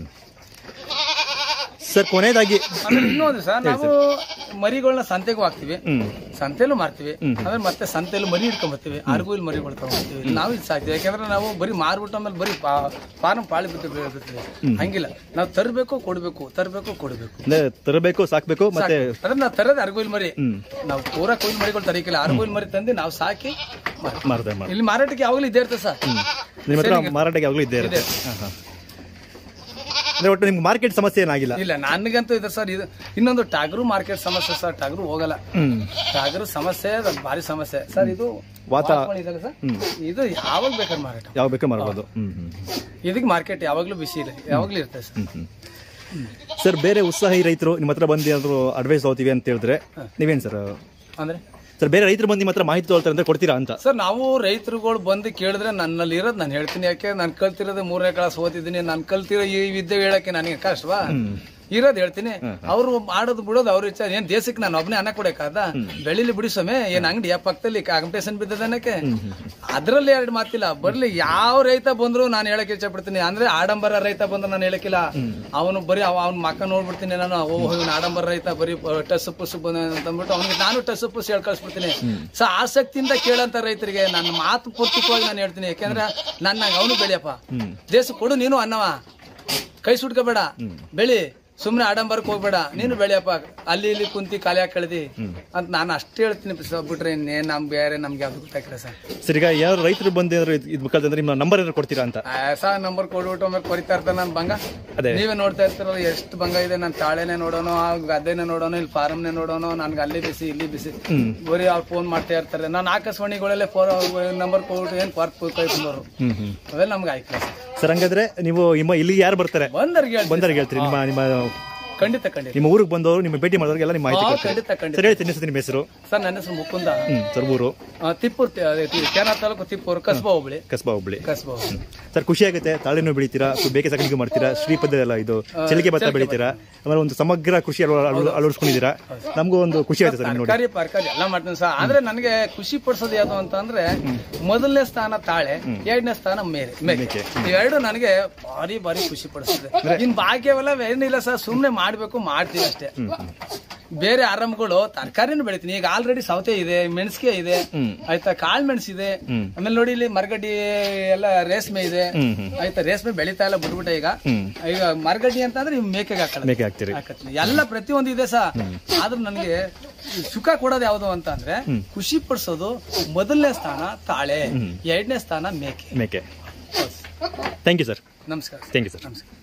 ಸರ್ ಕೊನೆಯದಾಗಿ ಆಮೇಲೆ ಇನ್ನೊಂದು ಸರ್ ನಾವು ಮರಿಗಳನ್ನ ಸಂತೆಗೂ ಹಾಕ್ತಿವಿ ಹ್ಮ್ ಸಂತೆಲೂ ಮಾರ್ತೀವಿ ಆಮೇಲೆ ಮತ್ತೆ ಸಂತೆಲು ಮರಿ ಇಟ್ಕೊಂಡ್ ಬರ್ತೀವಿ ಅರ್ಗು ಇಲ್ಲಿ ಮರಿಗಳು ತಗೊಂಡ್ಬರ್ತೀವಿ ನಾವು ಇದು ಸಾಕ್ತೀವಿ ಯಾಕಂದ್ರೆ ನಾವು ಬರೀ ಮಾರ್ಬಿಟ್ಟು ಆಮೇಲೆ ಬರೀ ಫಾರ್ಮ್ ಪಾಳಿ ಬಿಟ್ಟು ಬಿಡ್ತೀವಿ ಹಂಗಿಲ್ಲ ನಾವು ತರಬೇಕು ಕೊಡ್ಬೇಕು ತರಬೇಕು ಕೊಡ್ಬೇಕು ಅಂದ್ರೆ ತರಬೇಕು ಸಾಕ್ಬೇಕು ಮತ್ತೆ ಅದ್ರ ನಾವು ತರೋದು ಅರ್ಗುಯಿಲ್ ಮರಿ ನಾವು ಪೂರಾ ಕೊಯ್ಲು ಮರಿಗಳು ತರಕಿಲ್ಲ ಅರ್ಗುಯಿಲ್ ಮರಿ ತಂದು ನಾವು ಸಾಕಿ ಮಾರ್ತೀವಿ. ಮಾರಾಟ ಮಾಡಿ ಇಲ್ಲಿ ಮಾರಾಟಕ್ಕೆ ಯಾವಾಗಲೂ ಇದ್ದೇ ಇರ್ತದೆ ಸರ್ ನಿಮ್ಮ ಹತ್ರ ಮಾರಾಟಕ್ಕೆ ಯಾವಾಗಲೂ ಇದ್ದೇ ಇರುತ್ತೆ ಹಾ, ಹಾ. ಅಂದ್ರೆ ಒಟ್ಟು ನಿಮ್ಗೆ ಮಾರ್ಕೆಟ್ ಸಮಸ್ಯೆ ಏನಾಗಿಲ್ಲ ಇಲ್ಲ ನನಗಂತೂ ಇದೆ ಸರ್ ಇದು ಇನ್ನೊಂದು ಟಾಗರು ಮಾರ್ಕೆಟ್ ಸಮಸ್ಯೆ ಸರ್ ಟಾಗರು ಹೋಗಲ್ಲ ಹ್ಮ್ ಟಾಗರು ಸಮಸ್ಯೆ ಅದು ಭಾರಿ ಸಮಸ್ಯೆ ಸರ್ ಇದು ವಾತ ಇದೆಯಲ್ಲ ಸರ್ ಇದು ಯಾವಾಗ ಬೇಕಾದ್ರೆ ಮಾರಾಟ ಯಾವ ಬೇಕಾ ಮಾರ್ಬೋದು ಹ್ಮ್ ಹ್ಮ್ ಇದಕ್ಕೆ ಮಾರ್ಕೆಟ್ ಯಾವಾಗ್ಲೂ ಬಿಸಿ ಇದೆ ಯಾವಾಗ್ಲೂ ಇರ್ತದೆ ಸರ್ ಸರ್ ಬೇರೆ ಉತ್ಸಾಹಿ ರೈತರು ನಿಮ್ಮ ಹತ್ರ ಬಂದು ಏನಾದ್ರು ಅಡ್ವೈಸ್ ತಗೋತೀವಿ ಅಂತ ಹೇಳಿದ್ರೆ ನೀವೇನ್ ಸರ್ ಅಂದ್ರೆ ಸರ್ ಬೇರೆ ರೈತರು ಬಂದು ನಿಮ್ಮ ಹತ್ರ ಮಾಹಿತಿ ತಗೊಳ್ತಾರೆ ಅಂತ ಕೊಡ್ತೀರಾ ಅಂತ ಸರ್ ನಾವು ರೈತರುಗಳು ಬಂದು ಕೇಳಿದ್ರೆ ನನ್ನಲ್ಲಿ ಇರೋದು ನಾನು ಹೇಳ್ತೀನಿ ಯಾಕೆ ನಾನು ಕಲ್ತಿರೋದು ಮೂರನೇ ಕ್ಲಾಸ್ ಓದಿದ್ದೀನಿ ನಾನು ಕಲ್ತಿರೋ ಈ ವಿದ್ಯೆ ಹೇಳಕ್ಕೆ ನನಗೆ ಕಷ್ಟವಾ ಇರೋದು ಹೇಳ್ತೀನಿ ಅವ್ರು ಮಾಡೋದು ಬಿಡೋದು ಅವ್ರ ಇಚ್ಛೆ ಏನ್ ದೇಶಕ್ಕೆ ನಾನು ಒಬ್ಬನೇ ಅನ್ನ ಕೊಡಕ್ಕಾದ ಬೆಳಿಲಿ ಬಿಡಿಸೋಮೆ ಏನ್ ಅಂಗಡಿ ಆ ಪಕ್ಕದಲ್ಲಿ ಕಾಂಪಿಟೇಷನ್ ಬಿದ್ದದನಕ್ಕೆ ಅದ್ರಲ್ಲಿ ಎರಡು ಮಾತಿಲ್ಲ ಬರ್ಲಿ ಯಾವ ರೈತ ಬಂದ್ರು ನಾನು ಹೇಳಕ್ ಇಚ್ಛೆ ಪಡ್ತೀನಿ ಅಂದ್ರೆ ಆಡಂಬರ ರೈತ ಬಂದ್ರು ನಾನು ಹೇಳಕ್ಕಿಲ್ಲ ಅವನು ಬರೀ ಅವ್ನ ಮಕ್ಕ ನೋಡ್ಬಿಡ್ತೀನಿ ನಾನು ಓ ಇವ್ನು ಆಡಂಬರ ರೈತ ಬರೀ ಟಸ್ ಪುಸ್ ಅಂತ ಅಂದ್ಬಿಟ್ಟು ಅವ್ನಿಗೆ ನಾನು ಟಸ್ ಪುಸ್ ಹೇಳಿ ಕಳ್ಸ್ಬಿಡ್ತೀನಿ ಸೊ ಆಸಕ್ತಿಯಿಂದ ಕೇಳಂತ ರೈತರಿಗೆ ನನ್ನ ಮಾತು ಪೂರ್ತಿಕವಾಗಿ ನಾನು ಹೇಳ್ತೀನಿ ಯಾಕೆಂದ್ರೆ ನನ್ನ ಅವನು ಬೆಳೆಯಪ್ಪ ದೇಶ ಕೊಡು ನೀನು ಅನ್ನವ ಕೈ ಸುಟ್ಕೋಬೇಡ ಬೆಳಿ ಸುಮ್ನೆ ಆಡಂಬರಕ್ಕೆ ಹೋಗ್ಬೇಡ ನೀನು ಬೆಳೆಯಪ್ಪ ಅಲ್ಲಿ ಇಲ್ಲಿ ಕುಂತಿ ಖಾಲಿ ಹಾಕಿ ಕಳ್ದಿ ಅಂತ ನಾನು ಅಷ್ಟೇ ಹೇಳ್ತೀನಿ ಸರ್ ಬಿಟ್ರೆ ಇನ್ನೇನ್ ನಮ್ ಬೇರೆ ನಮ್ಗೆ ಯಾವ್ದು ಗೊತ್ತಾಗಿಲ್ಲ ಸರ್ ಸರ್ ಈಗ ಯಾರು ರೈತರು ಬಂದು ಏನಾದ್ರು ಇದು ಮುಖಾಂತರ ನಿಮ್ಮ ನಂಬರ್ ಏನಾದ್ರು ಕೊಡ್ತೀರಾ ಅಂತ ಸಾ ನಂಬರ್ ಕೊಡ್ಬಿಟ್ಟು ಆಮೇಲೆ ಕೊರಿತಾ ಇರ್ತಾನೆ ನಾನು ಬಂಗ ಅದೇ ನೀವೇ ನೋಡ್ತಾ ಇರ್ತಾರಲ್ಲ ಎಷ್ಟು ಬಂಗ ಇದೆ ನಾನು ತಾಳೆನೆ ನೋಡೋಣ ಆ ಗದ್ದೆನೆ ನೋಡೋಣ ಇಲ್ಲಿ ಫಾರಮ್ನೆ ನೋಡೋಣ ನನ್ಗೆ ಅಲ್ಲಿ ಬಿಸಿ ಇಲ್ಲಿ ಬಿಸಿ ಬರೀ ಅವ್ರು ಫೋನ್ ಮಾಡ್ತಾ ಇರ್ತಾರೆ ನಾನು ಆಕಾಶವಾಣಿಗಳಲ್ಲೇ ಫೋನ್ ನಂಬರ್ ಕೊಟ್ಬಿಟ್ಟು ಏನ್ ಪಾರ್ಕ್ ಕೈ ಬಂದವರು ಹ್ಮ್ ಹ್ಮ್ ಅವೆಲ್ಲ ನಮ್ಗೆ ಆಯ್ತು ಸರ್ ಹಂಗಾದ್ರೆ ನೀವು ನಿಮ್ಮ ಇಲ್ಲಿ ಯಾರು ಬರ್ತಾರೆ ಬಂದರ್ಗೆ ಹೇಳ್ತೀನಿ. ಬಂದವ್ರಿಗೆ ಹೇಳ್ತೀರಿ ನಿಮ್ಮ ನಿಮ್ಮ ಖಂಡಿತ ಖಂಡಿತ ನಿಮ್ಮ ಊರಿಗೆ ಬಂದವರು ನಿಮ್ಮ ಭೇಟಿ ಮಾಡೋರಿಗೆಲ್ಲ ನಿಮ್ಮ ಮಾಹಿತಿ ಹಾ, ಕೊಡ್ತೀರಿ ಖಂಡಿತ ಖಂಡಿತ ಸರ್ ಹೇಳ್ತೀನಿ ಸರ್ ನಿಮ್ಮ ಹೆಸರು ಸರ್ ನನ್ನ ಹೆಸರು ಮುಕುಂದ ಹ್ಮ್ ಸರ್ ಊರು ಆ, ತಿಪ್ಪೂರ್ ಕೇರಳ ತಾಲೂಕು ತಿಪ್ಪೂರ್ ಕಸ್ಬಾ ಹೋಬಳಿ ಕಸ್ಬಾ ಹುಬ್ಳಿ ಕಸ್ಬಾ ಹೋಬಳಿ ಸರ್ ಖುಷಿ ಆಗುತ್ತೆ ತಾಳೆನೂ ಬೆಳಿತೀರಾ ಬೇಕೆ ಸಾಕಾಣಿಕೆ ಮಾಡ್ತೀರಾ ಶ್ರೀಪದ ಎಲ್ಲ ಇದು ಚಳಿಕೆ ಭತ್ತ ಬೆಳಿತೀರಾ ಆಮೇಲೆ ಒಂದು ಸಮಗ್ರ ಕೃಷಿ ಅಳವ- ಅಳವ- ಅಳವಡಿಸ್ಕೊಂಡಿದ್ದೀರಾ ನಮಗೂ ಒಂದು ಖುಷಿ ಆಯ್ತು ಸರ್ ನಿಮ್ಗೆ ನೋಡಿ ತರಕಾರಿ ಪರ್ಕಾರಿ ಎಲ್ಲ ಮಾಡ್ತೀನಿ ಸರ್ ಆದ್ರೆ ನನಗೆ ಖುಷಿ ಪಡಿಸೋದು ಯಾವ್ದು ಅಂತ ಅಂದ್ರೆ ಮೊದಲನೇ ಸ್ಥಾನ ತಾಳೆ ಎರಡನೇ ಸ್ಥಾನ ಮೇರೆ ಮೇಕೆ ಇವೆರಡು ನನಗೆ ಭಾರಿ ಭಾರಿ ಖುಷಿ ಪಡಿಸ್ತದೆ ಇನ್ ಭಾಗ್ಯವೆಲ್ಲ ಏನಿಲ್ಲ ಸರ್ ಸುಮ್ನೆ ಮಾಡ್ಬೇಕು ಮಾಡ್ತೀವಿ ಅಷ್ಟೇ ಬೇರೆ ಆರಂಭಗಳು ತರಕಾರಿನೂ ಬೆಳಿತೀನಿ ಈಗ ಆಲ್ರೆಡಿ ಸೌತೆ ಇದೆ ಮೆಣಸಿಗೆ ಇದೆ ಆಯ್ತಾ ಕಾಳು ಮೆಣಸು ಇದೆ ಆಮೇಲೆ ನೋಡಿ ಇಲ್ಲಿ ಮರಗಡ್ಡಿ ಎಲ್ಲ ರೇಷ್ಮೆ ಇದೆ ಆಯ್ತಾ ರೇಷ್ಮೆ ಬೆಳಿತಾ ಇಲ್ಲ ಬಿಟ್ಬಿಟ್ಟೆ ಈಗ ಈಗ ಮರಗಡ್ಡಿ ಅಂತ ಅಂದ್ರೆ ಇವ್ ಮೇಕೆಗೆ ಹಾಕಲ್ಲ ಮೇಕೆ ಹಾಕ್ತೀರಿ ಹಾಕತ್ತೀನಿ. ಎಲ್ಲ ಪ್ರತಿಯೊಂದು ಇದೆ ಸಾ ಆದ್ರೆ ನನಗೆ ಸುಖ ಕೊಡೋದು ಯಾವ್ದು ಅಂತ ಅಂದ್ರೆ ಖುಷಿ ಪಡಿಸೋದು ಮೊದಲನೇ ಸ್ಥಾನ ತಾಳೆ ಎರಡನೇ ಸ್ಥಾನ ಮೇಕೆ ಮೇಕೆ ಥ್ಯಾಂಕ್ ಯು ಸರ್ ನಮಸ್ಕಾರ ಥ್ಯಾಂಕ್ ಯು ಸರ್ ನಮಸ್ಕಾರ